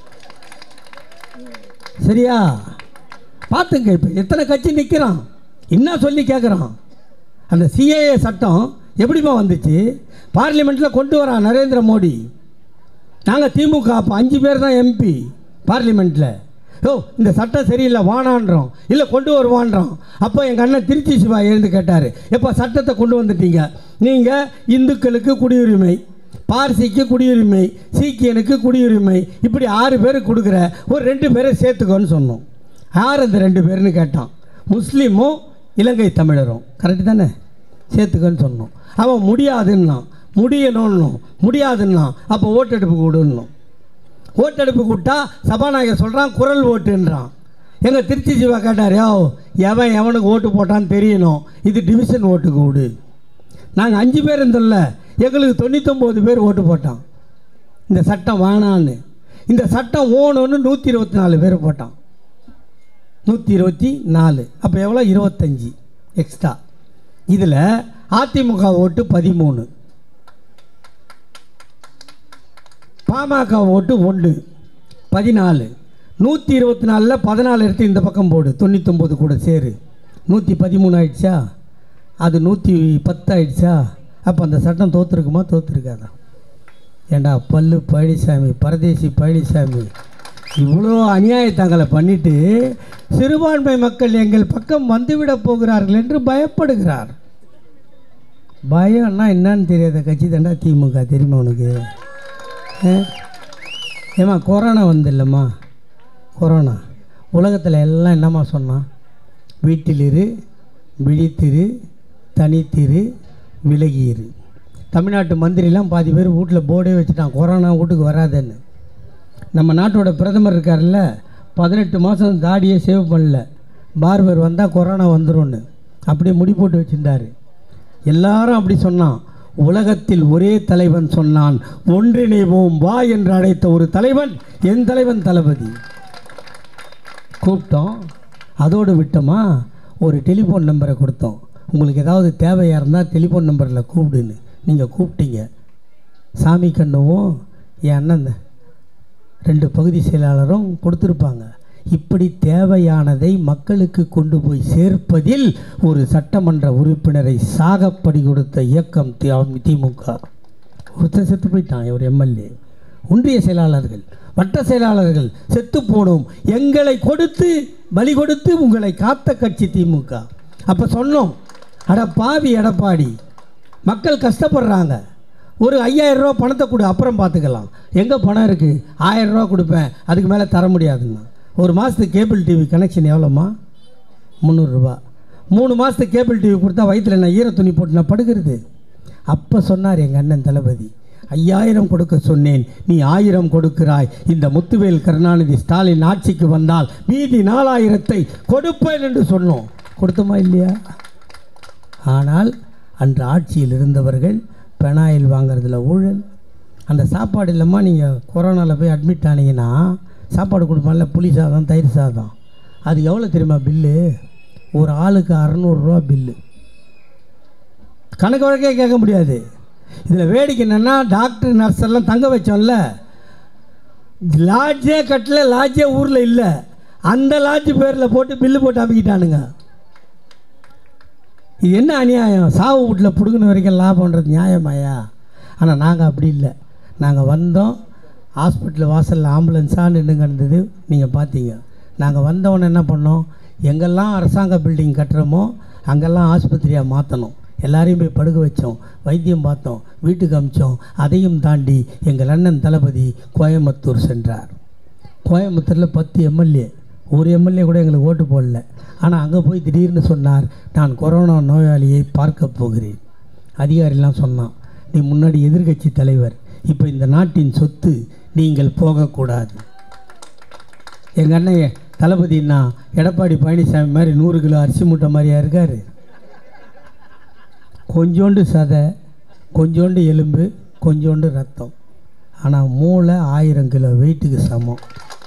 சரியா பார்த்துங்க இப்போ எத்தனை கட்சி நிற்கிறான் என்ன சொல்லி கேட்குறான் அந்த சிஏஏ சட்டம் எப்படிப்பா வந்துச்சு பார்லிமெண்ட்டில் கொண்டு வரான் நரேந்திர மோடி நாங்கள் திமுக அப்போ அஞ்சு பேர் தான் எம்பி பார்லிமெண்ட்டில் ஓ இந்த சட்டம் சரியில்லை வானான்றோம் இல்லை கொண்டு வருவான்றோம் அப்போ எங்கள் அண்ணன் திருச்சி சிவா எழுந்து கேட்டார் எப்போ சட்டத்தை கொண்டு வந்துட்டீங்க நீங்கள் இந்துக்களுக்கு குடியுரிமை பார்சிக்கு குடியுரிமை சீக்கியனுக்கு குடியுரிமை இப்படி ஆறு பேருக்கு கொடுக்குற ஒரு ரெண்டு பேரை சேர்த்துக்கோன்னு சொன்னோம் யார் அந்த ரெண்டு பேர்னு கேட்டான் முஸ்லீமும் இலங்கை தமிழரும் கரெக்டு தானே சேர்த்துக்கோன்னு சொன்னோம் அவன் முடியாதுன்னான் முடியணும்னும் முடியாதுன்னா அப்போ ஓட்டெடுப்பு கொடுன்னோம் ஓட்டெடுப்பு கூட்டா சபாநாயகர் சொல்கிறான் குரல் ஓட்டுன்றான் எங்கள் திருச்சி சிவா கேட்டார் யோ எவன் எவனுக்கு ஓட்டு போட்டான்னு தெரியணும் இது டிவிஷன் ஓட்டுக்கு விடு நாங்கள் அஞ்சு பேர் இருந்தோம்ல எங்களுக்கு தொண்ணூத்தொம்பது பேர் ஓட்டு போட்டான் இந்த சட்டம் வேணான்னு இந்த சட்டம் ஓணுன்னு நூற்றி இருபத்தி நாலு பேர் போட்டான் நூற்றி இருபத்தி நாலு அப்போ எவ்வளோ இருபத்தஞ்சி எக்ஸ்ட்ரா இதில் அதிமுக ஓட்டு பதிமூணு பாமக ஓட்டு ஒன்று பதினாலு நூற்றி இருபத்தி நாலில் பதினாலு எடுத்து இந்த பக்கம் போடு தொண்ணூத்தொம்பது கூட சேரு நூற்றி பதிமூணு ஆயிடுச்சா அது நூற்றி பத்து ஆயிடுச்சா அப்போ அந்த சட்டம் தோற்றுருக்குமா தோற்றுருக்காதா ஏண்டா பல்லு பழனிசாமி பரதேசி பழனிசாமி இவ்வளோ அநியாயத்தங்களை பண்ணிட்டு சிறுபான்மை மக்கள் எங்கள் பக்கம் வந்துவிட போகிறார்கள் என்று பயப்படுகிறார் பயம்னா என்னன்னு தெரியாத கட்சி தாண்டா திமுக தெரியுமா உனக்கு ஆ? ஏம்மா கொரோனா வந்து இல்லைம்மா கொரோனா உலகத்தில் எல்லாம் என்னம்மா சொன்னான் வீட்டிலிரு விழித்திரு தனித்திரு விலகியிரு தமிழ்நாட்டு மந்திரிலாம் பாதி பேர் வீட்டில் போர்டே வச்சுட்டான் கொரோனா வீட்டுக்கு வராதுன்னு நம்ம நாட்டோட பிரதமர் இருக்கார்ல பதினெட்டு மாதம் தாடியை சேவ் பண்ணல பார்பர் வந்தால் கொரோனா வந்துரும்னு அப்படியே முடி போட்டு வச்சுருந்தாரு எல்லாரும் அப்படி சொன்னான் உலகத்தில் ஒரே தலைவன் சொன்னான் ஒன்றிணைவோம் வா என்று அழைத்த ஒரு தலைவன் என் தலைவன் தளபதி கூப்பிட்டோம் அதோடு விட்டோமா ஒரு டெலிஃபோன் நம்பரை கொடுத்தோம் உங்களுக்கு ஏதாவது தேவையாக இருந்தால் டெலிஃபோன் நம்பரில் கூப்பிடுன்னு நீங்கள் கூப்பிட்டீங்க சாமி கண்ணுவும் என் அண்ணன் ரெண்டு பகுதி செயலாளரும் கொடுத்துருப்பாங்க இப்படி தேவையானதை மக்களுக்கு கொண்டு போய் சேர்ப்பதில் ஒரு சட்டமன்ற உறுப்பினரை சாகப்படி கொடுத்த இயக்கம் தி- திமுக ஒருத்தன் செத்து போயிட்டான் ஒரு எம்எல்ஏ ஒன்றிய செயலாளர்கள் வட்ட செயலாளர்கள் செத்து போனோம் எங்களை கொடுத்து பலி கொடுத்து உங்களை காத்த கட்சி திமுக அப்போ சொன்னோம் அட பாவி எடப்பாடி மக்கள் கஷ்டப்படுறாங்க ஒரு ஐயாயிரம் ரூபா பணத்தை கொடு அப்புறம் பார்த்துக்கலாம் எங்கே பணம் இருக்குது ஆயிரம் ரூபா கொடுப்பேன் அதுக்கு மேலே தர முடியாதுன்னா ஒரு மாதத்துக்கு கேபிள் டிவி கனெக்ஷன் எவ்வளோம்மா முந்நூறுரூபா மூணு மாதத்துக்கு கேபிள் டிவி கொடுத்தா வயிற்றில் நான் ஈர துணி போட்டு நான் படுக்கிறது அப்போ சொன்னார் எங்கள் அண்ணன் தளபதி ஐயாயிரம் கொடுக்க சொன்னேன் நீ ஆயிரம் கொடுக்கிறாய் இந்த முத்துவேல் கருணாநிதி ஸ்டாலின் ஆட்சிக்கு வந்தால் மீதி நாலாயிரத்தை கொடுப்பேன் என்று சொன்னோம் கொடுத்தோமா இல்லையா ஆனால் அன்று ஆட்சியில் இருந்தவர்கள் பெனாயில் வாங்குறதுல ஊழல் அந்த சாப்பாடு இல்லைம்மா நீங்கள் கொரோனாவில் போய் அட்மிட் ஆனீங்கன்னா சாப்பாடு கொடுப்பான்ல புளி சாதம் தயிர் சாதம் அது எவ்வளோ தெரியுமா பில்லு ஒரு ஆளுக்கு அறநூறுரூவா பில்லு கணக்கு வழக்கே கேட்க முடியாது இதில் வேடிக்கை என்னென்னா டாக்டர் நர்ஸ் எல்லாம் தங்க வச்சோம்ல லாட்ஜே கட்டல லாட்ஜே ஊரில் இல்லை அந்த லாட்ஜ் பேரில் போட்டு பில்லு போட்டு அமைக்கிட்டானுங்க இது என்ன அநியாயம் சாவு வீட்டில் பிடுங்கின வரைக்கும் லாபம்ன்றது நியாயமாயா ஆனால் நாங்கள் அப்படி இல்லை நாங்கள் வந்தோம் ஹாஸ்பிட்டல் வாசலில் ஆம்புலன்ஸாக நின்று கிடந்தது நீங்கள் பார்த்தீங்க நாங்கள் வந்தவொன்னே என்ன பண்ணோம் எங்கெல்லாம் அரசாங்க பில்டிங் கட்டுறோமோ அங்கெல்லாம் ஆஸ்பத்திரியாக மாற்றணும் எல்லாரையும் போய் படுக்க வச்சோம் வைத்தியம் பார்த்தோம் வீட்டுக்கு அமிச்சோம் அதையும் தாண்டி எங்கள் அண்ணன் தளபதி கோயம்புத்தூர் சென்றார் கோயம்புத்தூரில் பத்து எம்எல்ஏ ஒரு எம்எல்ஏ கூட எங்களுக்கு ஓட்டு போடல ஆனால் அங்கே போய் திடீர்னு சொன்னார் நான் கொரோனா நோயாளியை பார்க்க போகிறேன் அதிகாரிலாம் சொன்னான் நீ முன்னாடி எதிர்க்கட்சி தலைவர் இப்போ இந்த நாட்டின் சொத்து நீங்கள் போகக்கூடாது எங்கள் அண்ணன் தளபதினா எடப்பாடி பழனிசாமி மாதிரி நூறு கிலோ அரிசி மூட்டை மாதிரியா இருக்கார் கொஞ்சோண்டு சதை கொஞ்சோண்டு எலும்பு கொஞ்சோண்டு ரத்தம் ஆனால் மூளை ஆயிரம் கிலோ வெயிட்டுக்கு சமம்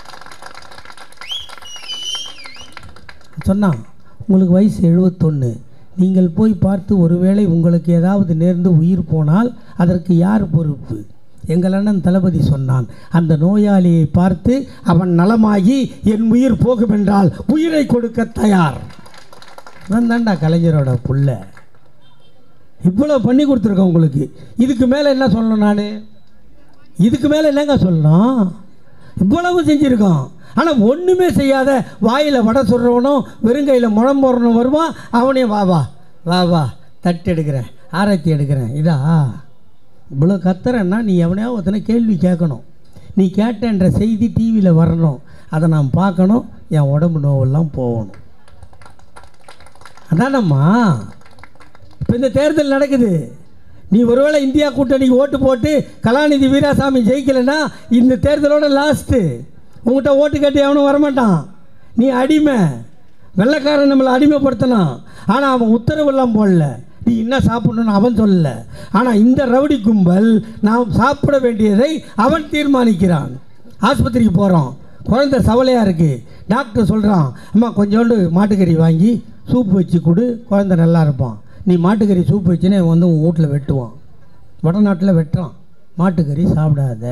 சொன்னான் உங்களுக்கு வயசு எழுபத்தொன்று நீங்கள் போய் பார்த்து ஒருவேளை உங்களுக்கு ஏதாவது நேர்ந்து உயிர் போனால் அதற்கு யார் பொறுப்பு எங்கள் அண்ணன் தளபதி சொன்னான் அந்த நோயாளியை பார்த்து அவன் நலமாகி என் உயிர் போகும் என்றால் உயிரை கொடுக்க தயார் நான் தான்டா கலைஞரோட புள்ள இவ்வளோ பண்ணி கொடுத்துருக்கேன் உங்களுக்கு இதுக்கு மேலே என்ன சொல்லணும் நான் இதுக்கு மேலே என்னங்க சொல்லணும் இவ்வளவு செஞ்சுருக்கோம் ஆனால் ஒன்றுமே செய்யாத வாயில் வடை சொல்கிறவனும் வெறுங்கையில் முழம் போடுறவனும் வருவான் அவனையும் வா வா வா வா தட்டு எடுக்கிறேன் ஆரத்தி எடுக்கிறேன் இதா இவ்வளோ கத்துறேன்னா நீ எவனையா ஒருத்தனை கேள்வி கேட்கணும் நீ கேட்டன்ற செய்தி டிவியில் வரணும் அதை நான் பார்க்கணும் என் உடம்பு நோவெல்லாம் போகணும் அதானம்மா இப்போ இந்த தேர்தல் நடக்குது நீ ஒருவேளை இந்தியா கூட்டணிக்கு ஓட்டு போட்டு கலாநிதி வீராசாமி ஜெயிக்கலைன்னா இந்த தேர்தலோட லாஸ்ட்டு உங்கள்கிட்ட ஓட்டு கட்டி அவனும் வரமாட்டான் நீ அடிமை வெள்ளைக்காரன் நம்மளை அடிமைப்படுத்தலாம் ஆனால் அவன் உத்தரவெல்லாம் போடல நீ என்ன சாப்பிடணும்னு அவன் சொல்லல ஆனால் இந்த ரவுடி கும்பல் நாம் சாப்பிட வேண்டியதை அவன் தீர்மானிக்கிறான் ஆஸ்பத்திரிக்கு போகிறோம் குழந்தை சவலையாக இருக்குது டாக்டர் சொல்கிறான் அம்மா கொஞ்சோண்டு மாட்டுக்கறி வாங்கி சூப் வச்சு கொடு குழந்தை நல்லா இருப்பான் நீ மாட்டுக்கறி சூப் வச்சுன்னா இவன் வந்து உன் வீட்டில் வெட்டுவான் வடநாட்டில் வெட்டுறான் மாட்டுக்கறி சாப்பிடாத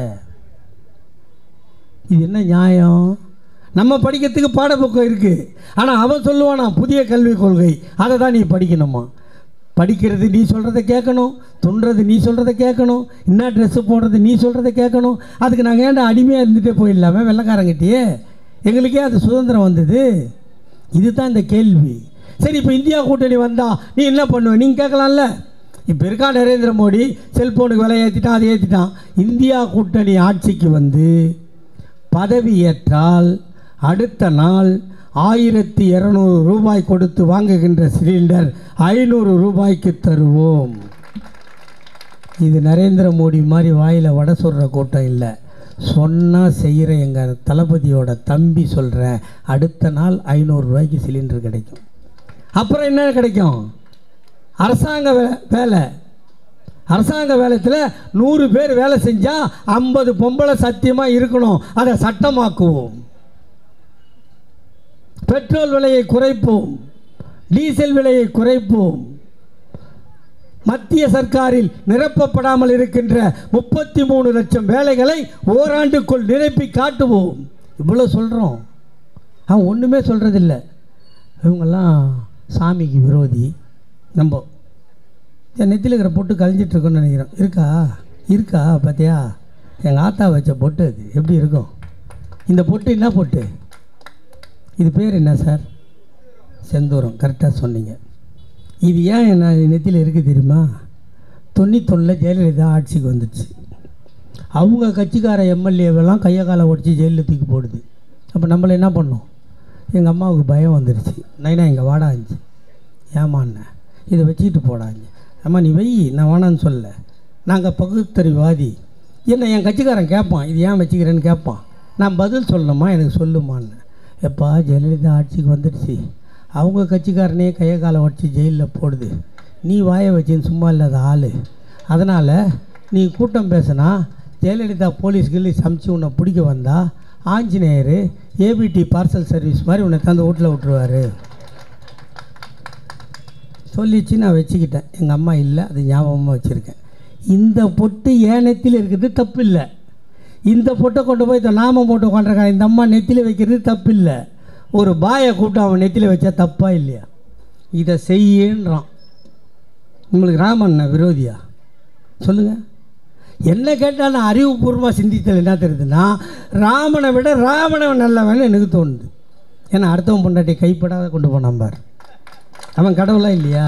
இது என்ன நியாயம் நம்ம படிக்கிறதுக்கு பாடப்புக்கம் இருக்குது ஆனால் அவன் சொல்லுவானா புதிய கல்விக் கொள்கை அதை தான் நீ படிக்கணுமா படிக்கிறது நீ சொல்கிறத கேட்கணும் துண்டுறது நீ சொல்கிறத கேட்கணும் என்ன ட்ரெஸ்ஸு போடுறது நீ சொல்கிறத கேட்கணும் அதுக்கு நாங்கள் ஏன்டா அடிமையாக இருந்துகிட்டே போயிடலாமே வெள்ளைக்காரங்கிட்டயே எங்களுக்கே அது சுதந்திரம் வந்தது இதுதான் இந்த கேள்வி சரி இப்போ இந்தியா கூட்டணி வந்தா நீ என்ன பண்ணுவ நீங்கள் கேட்கலாம்ல இப்போ இருக்கா நரேந்திர மோடி செல்ஃபோனுக்கு விலை ஏற்றிட்டான் அதை ஏற்றிட்டான் இந்தியா கூட்டணி ஆட்சிக்கு வந்து பதவி ஏற்றால் அடுத்த நாள் ஆயிரத்தி இரநூறு ரூபாய் கொடுத்து வாங்குகின்ற சிலிண்டர் ஐநூறு ரூபாய்க்கு தருவோம் இது நரேந்திர மோடி மாதிரி வாயில் வடை சொல்கிற கூட்டம் இல்லை சொன்னால் செய்கிற எங்கள் தளபதியோட தம்பி சொல்கிற அடுத்த நாள் ஐநூறு ரூபாய்க்கு சிலிண்டர் கிடைக்கும் அப்புறம் என்ன கிடைக்கும் அரசாங்க வே- வேலை அரசாங்க வேலைத்தில் நூறு பேர் வேலை செஞ்சால் ஐம்பது பொம்பளை சத்தியமாக இருக்கணும் அதை சட்டமாக்குவோம் பெட்ரோல் விலையை குறைப்போம் டீசல் விலையை குறைப்போம் மத்திய சர்க்காரில் நிரப்பப்படாமல் இருக்கின்ற முப்பத்தி மூணு லட்சம் வேலைகளை ஓராண்டுக்குள் நிரப்பி காட்டுவோம் இவ்வளோ சொல்கிறோம் அவன் ஒன்றுமே சொல்கிறதில்ல இவங்கெல்லாம் சாமிக்கு விரோதி நம்ம என் நெத்தியில் இருக்கிற பொட்டு கலைஞ்சிட்டு இருக்குன்னு நினைக்கிறேன் இருக்கா இருக்கா பார்த்தியா எங்கள் ஆத்தா வச்ச பொட்டு அது எப்படி இருக்கும் இந்த பொட்டு என்ன பொட்டு இது பேர் என்ன சார் செந்தூரம் கரெக்டாக சொன்னீங்க இது ஏன் என்ன நெத்தியில் இருக்குது தெரியுமா தொண்ணூத்தொன்னில் ஜெயலலிதா ஆட்சிக்கு வந்துடுச்சு அவங்க கட்சிக்கார எம்எல்ஏவெல்லாம் கையை காலை உடச்சி ஜெயிலில் தூக்கி போடுது அப்போ நம்மள என்ன பண்ணோம் எங்கள் அம்மாவுக்கு பயம் வந்துடுச்சு நைனா எங்கள் வாடா இருந்துச்சு ஏமாண்ண இதை வச்சுக்கிட்டு போடாங்க அம்மா நீ வெய் நான் வேணான்னு சொல்ல நாங்கள் பகுத்தறிவாதி என்ன என் கட்சிக்காரன் கேட்பான் இது ஏன் வச்சுக்கிறேன்னு கேட்பான் நான் பதில் சொல்லணுமா எனக்கு சொல்லுமான்னு எப்பா ஜெயலலிதா ஆட்சிக்கு வந்துடுச்சு அவங்க கட்சிக்காரனே கையை காலை உடச்சி ஜெயிலில் போடுது நீ வாயை வச்சுன்னு சும்மா இல்லாத ஆள் அதனால் நீ கூட்டம் பேசினா ஜெயலலிதா போலீஸ் கில்லி சமைச்சு உன்னை பிடிக்க வந்தா ஆஞ்சநேயர் ஏபிடி பார்சல் சர்வீஸ் மாதிரி உன்னை தந்து வீட்டில் விட்டுருவாரு சொல்லிச்சு நான் வச்சுக்கிட்டேன் எங்கள் அம்மா இல்லை அது ஞாபகமாக வச்சுருக்கேன் இந்த பொட்டு ஏன் நெத்தியில் இருக்கிறது தப்பு இல்லை இந்த பொட்டை கொண்டு போய் இந்த நாமம் போட்டு கொண்டிருக்கான் இந்த அம்மா நெத்தியில் வைக்கிறது தப்பு இல்லை ஒரு பாயை கூப்பிட்டு அவன் நெத்தியில் வச்சா தப்பா இல்லையா இதை செய்யன்றான் உங்களுக்கு ராமன் விரோதியா சொல்லுங்கள் என்ன கேட்டால் நான் அறிவுபூர்வமாக சிந்தித்தல் என்ன தெரியுதுன்னா ராமனை விட ராவணன் நல்லவன் எனக்கு தோணுது ஏன்னா அடுத்தவன் பொண்டாட்டி கைப்படாத கொண்டு போனான் பார் அவன் கடவுளா இல்லையா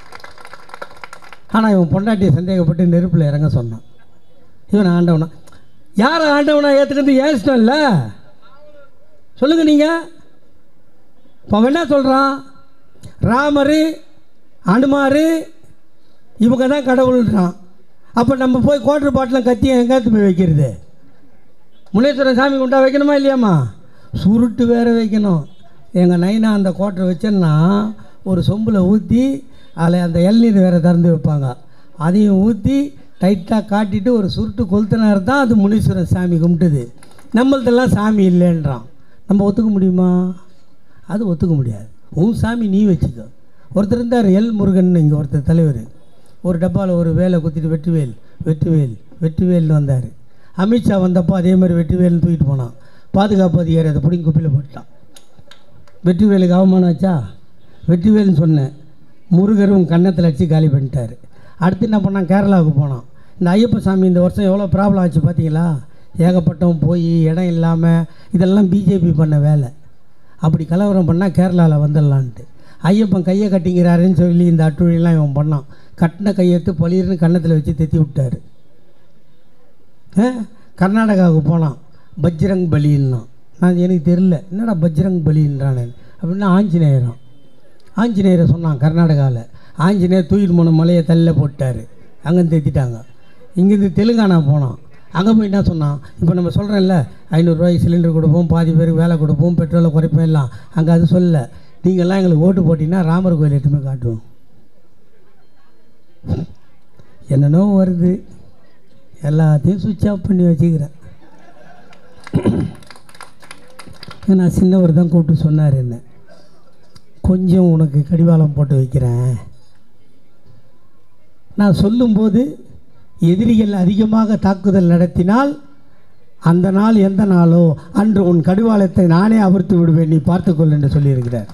ஆனால் இவன் பொண்டாட்டியை சந்தேகப்பட்டு நெருப்பில் இறங்க சொன்னான் இவன் ஆண்டவனா யாரை ஆண்டவனா ஏற்றுக்கிறது ஏன் இஷ்டம் இல்லை சொல்லுங்கள் நீங்கள் இப்போ அவன் என்ன சொல்கிறான் ராமர் அனுமார் இவங்க தான் கடவுள்ன்றான் அப்போ நம்ம போய் கோட்டர் பாட்டில் கத்தி எங்கேயாவது போய் வைக்கிறது முனேஸ்வரன் சாமி குண்டா வைக்கணுமா இல்லையாம்மா சுருட்டு வேற வைக்கணும் எங்கள் நைனா அந்த கோட்டரை வச்சேன்னா ஒரு சொம்பில் ஊற்றி அதில் அந்த இளநீர் வேற திறந்து வைப்பாங்க அதையும் ஊற்றி டைட்டாக காட்டிட்டு ஒரு சுருட்டு கொளுத்தினார் தான் அது முனீஸ்வரன் சாமி கும்பிட்டுது நம்மள்தெல்லாம் சாமி இல்லைன்றான் நம்ம ஒத்துக்க முடியுமா அது ஒத்துக்க முடியாது உன் சாமி நீ வச்சுக்கோ ஒருத்தர் இருந்தார் எல் முருகன் இங்கே ஒருத்தர் தலைவர் ஒரு டப்பாவில் ஒரு வேலை குத்திட்டு வெட்டுவேல் வெட்டுவேல் வெட்டுவேல்னு வந்தார் அமித்ஷா வந்தப்போ அதே மாதிரி வெட்டுவேல்னு தூக்கிட்டு போனான் பாதுகாப்பு அதிகாரி அதை பிடிங்கி குப்பையில் போட்டான் வெற்றிவேலுக்கு அவமானம் ஆச்சா வெற்றிவேல்னு சொன்னேன் முருகரும் கன்னத்தில் அடித்து காலி பண்ணிட்டார் அடுத்து என்ன பண்ணான் கேரளாவுக்கு போனான் இந்த ஐயப்ப சாமி இந்த வருஷம் எவ்வளோ ப்ராப்ளம் ஆச்சு பார்த்தீங்களா ஏகப்பட்டவன் போய் இடம் இல்லாமல் இதெல்லாம் பிஜேபி பண்ண வேலை அப்படி கலவரம் பண்ணால் கேரளாவில் வந்துடலான்ட்டு ஐயப்பன் கையை கட்டிங்கிறாருன்னு சொல்லி இந்த அட்டுழியெல்லாம் இவன் பண்ணான் கட்டின கையெடுத்து பளிர்னு கன்னத்தில் வச்சு தெத்தி விட்டார் ஆ? கர்நாடகாவுக்கு போனான் பஜ்ரங் பலின்னான் நான் எனக்கு தெரில என்னடா பஜ்ரங் பலின்றானே அப்படின்னா ஆஞ்சநேயரம் ஆஞ்சநேயரை சொன்னான் கர்நாடகாவில் ஆஞ்சநேயர் தூக்கிட்டு போன மலையை தள்ளில் போட்டார் அங்கேருந்து தேத்திட்டாங்க இங்கேருந்து தெலுங்கானா போனான் அங்கே போய் என்ன சொன்னான் இப்போ நம்ம சொல்கிறேன்ல ஐநூறுரூவாய்க்கு சிலிண்டர் கொடுப்போம் பாதி பேருக்கு வேலை கொடுப்போம் பெட்ரோலை குறைப்போம் எல்லாம் அங்கே அது சொல்லல நீங்கள்லாம் எங்களுக்கு ஓட்டு போட்டிங்கன்னா ராமர் கோயில் எட்டுமே காட்டுவோம் என்னென்னோ வருது எல்லாத்தையும் சுவிட்ச் ஆஃப் பண்ணி வச்சுக்கிறேன் நான் சின்னவர் தான் கூப்பிட்டு சொன்னார் என்ன கொஞ்சம் உனக்கு கடிவாளம் போட்டு வைக்கிறேன் நான் சொல்லும்போது எதிரிகள் அதிகமாக தாக்குதல் நடத்தினால் அந்த நாள் எந்த நாளோ அன்று உன் கடிவாளத்தை நானே அவிர்த்து விடுவேன் நீ பார்த்துக்கொள் என்று சொல்லியிருக்கிறார்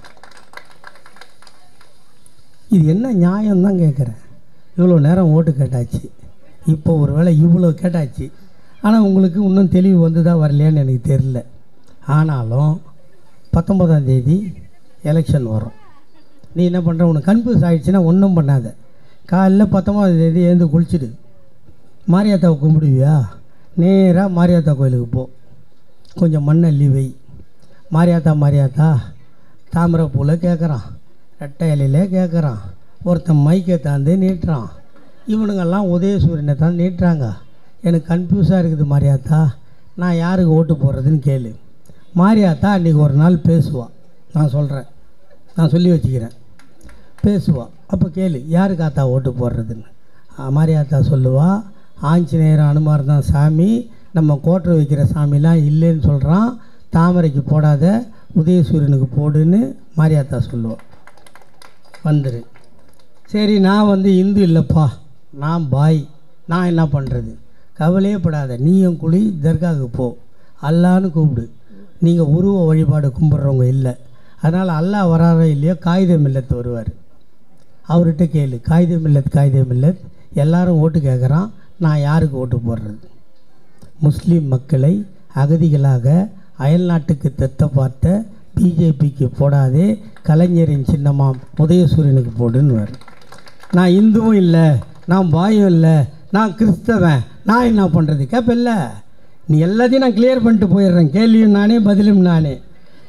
இது என்ன நியாயம் தான் கேட்குறேன் இவ்வளோ நேரம் ஓட்டு கேட்டாச்சு இப்போ ஒரு வேளை இவ்வளோ கேட்டாச்சு ஆனால் உங்களுக்கு இன்னும் தெளிவு வந்துதா வரலையான்னு எனக்கு தெரில ஆனாலும் பத்தொன்பதாம் தேதி எலெக்ஷன் வரும் நீ என்ன பண்ணுற உனக்கு கன்ஃபியூஸ் ஆகிடுச்சுன்னா ஒன்றும் பண்ணாத காலைல பத்தொன்பதாம் தேதி எழுந்து குளிச்சுடு மாரியாத்தாவை கும்பிடுவியா நேராக மாரியாத்தா கோயிலுக்கு போ கொஞ்சம் மண்ணள்ளி வை மாரியாத்தா மாரியாத்தா தாமரை பூவில் கேட்குறான் ரெட்டை இலையில கேட்குறான் ஒருத்தன் மைக்கை தாந்து நீட்டுறான் இவனுங்கெல்லாம் உதயசூரியனை தான் நீட்டுறாங்க எனக்கு கன்ஃபியூஸாக இருக்குது மாரியாத்தா நான் யாருக்கு ஓட்டு போடுறதுன்னு கேளு மாரியாத்தா அன்றைக்கி ஒரு நாள் பேசுவா நான் சொல்கிறேன் நான் சொல்லி வச்சுக்கிறேன் பேசுவா அப்போ கேளு யாருக்கு ஆத்தா ஓட்டு போடுறதுன்னு ஆ, மாரியாத்தா சொல்லுவா ஆஞ்சநேயர் அனுமார் தான் சாமி நம்ம கோட்டை வைக்கிற சாமிலாம் இல்லைன்னு சொல்கிறான் தாமரைக்கு போடாத உதயசூரியனுக்கு போடுன்னு மாரியாத்தா சொல்லுவா வந்துரு சரி நான் வந்து இந்து இல்லைப்பா நான் பாய் நான் என்ன பண்ணுறது கவலையே படாத நீயும் குழி தர்காவுக்கு போ அல்லான்னு கூப்பிடு நீங்கள் உருவ வழிபாடு கும்பிட்றவங்க இல்லை அதனால் அல்லாஹ் வராரோ இல்லையோ காகித மில்லத் வருவார் அவர்கிட்ட கேளு காகித மில்லத் காகித மில்லத் எல்லாரும் ஓட்டு கேட்குறான் நான் யாருக்கு ஓட்டு போடுறது முஸ்லீம் மக்களை அகதிகளாக அயல்நாட்டுக்கு தெத்த பார்த்த பிஜேபிக்கு போடாதே கலைஞரின் சின்னமாம் உதயசூரியனுக்கு போடுன்னு நான் இந்துவும் இல்லை நான் பாயும் இல்லை நான் கிறிஸ்தவன் நான் என்ன பண்ணுறது கேட்பல்ல நீ எல்லாத்தையும் நான் கிளியர் பண்ணிட்டு போயிடுறேன் கேள்வியும் நானே பதிலும் நானே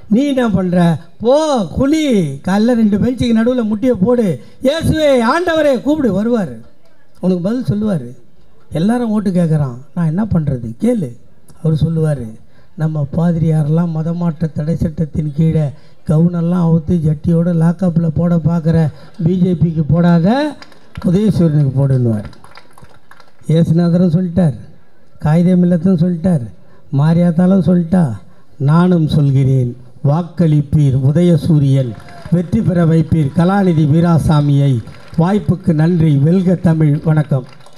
நீ என்ன பண்ணுற போ குழி காலைல ரெண்டு பெஞ்சுக்கு நடுவில் முட்டியை போடு இயேசுவே ஆண்டவரே கூப்பிடு வருவார் உனக்கு பதில் சொல்லுவார் எல்லாரும் ஓட்டு கேட்குறான் நான் என்ன பண்ணுறது கேளு அவர் சொல்லுவார் நம்ம பாதிரியாரெல்லாம் மதமாற்ற தடை சட்டத்தின் கீழே கவுனெல்லாம் அவுத்து ஜட்டியோட லாக்கப்பில் போட பார்க்குற பிஜேபிக்கு போடாத உதயசூரியனுக்கு போடுன்னுவார் ஏசுநாதரும் சொல்லிட்டார் காகிதம் இல்லத்தும் சொல்லிட்டார் மாரியாத்தாலும் சொல்லிட்டா நானும் சொல்கிறேன் வாக்களிப்பீர் உதயசூரியன் வெற்றி பெற வைப்பீர் கலாநிதி வீராசாமியை வாய்ப்புக்கு நன்றி வெல்க தமிழ் வணக்கம்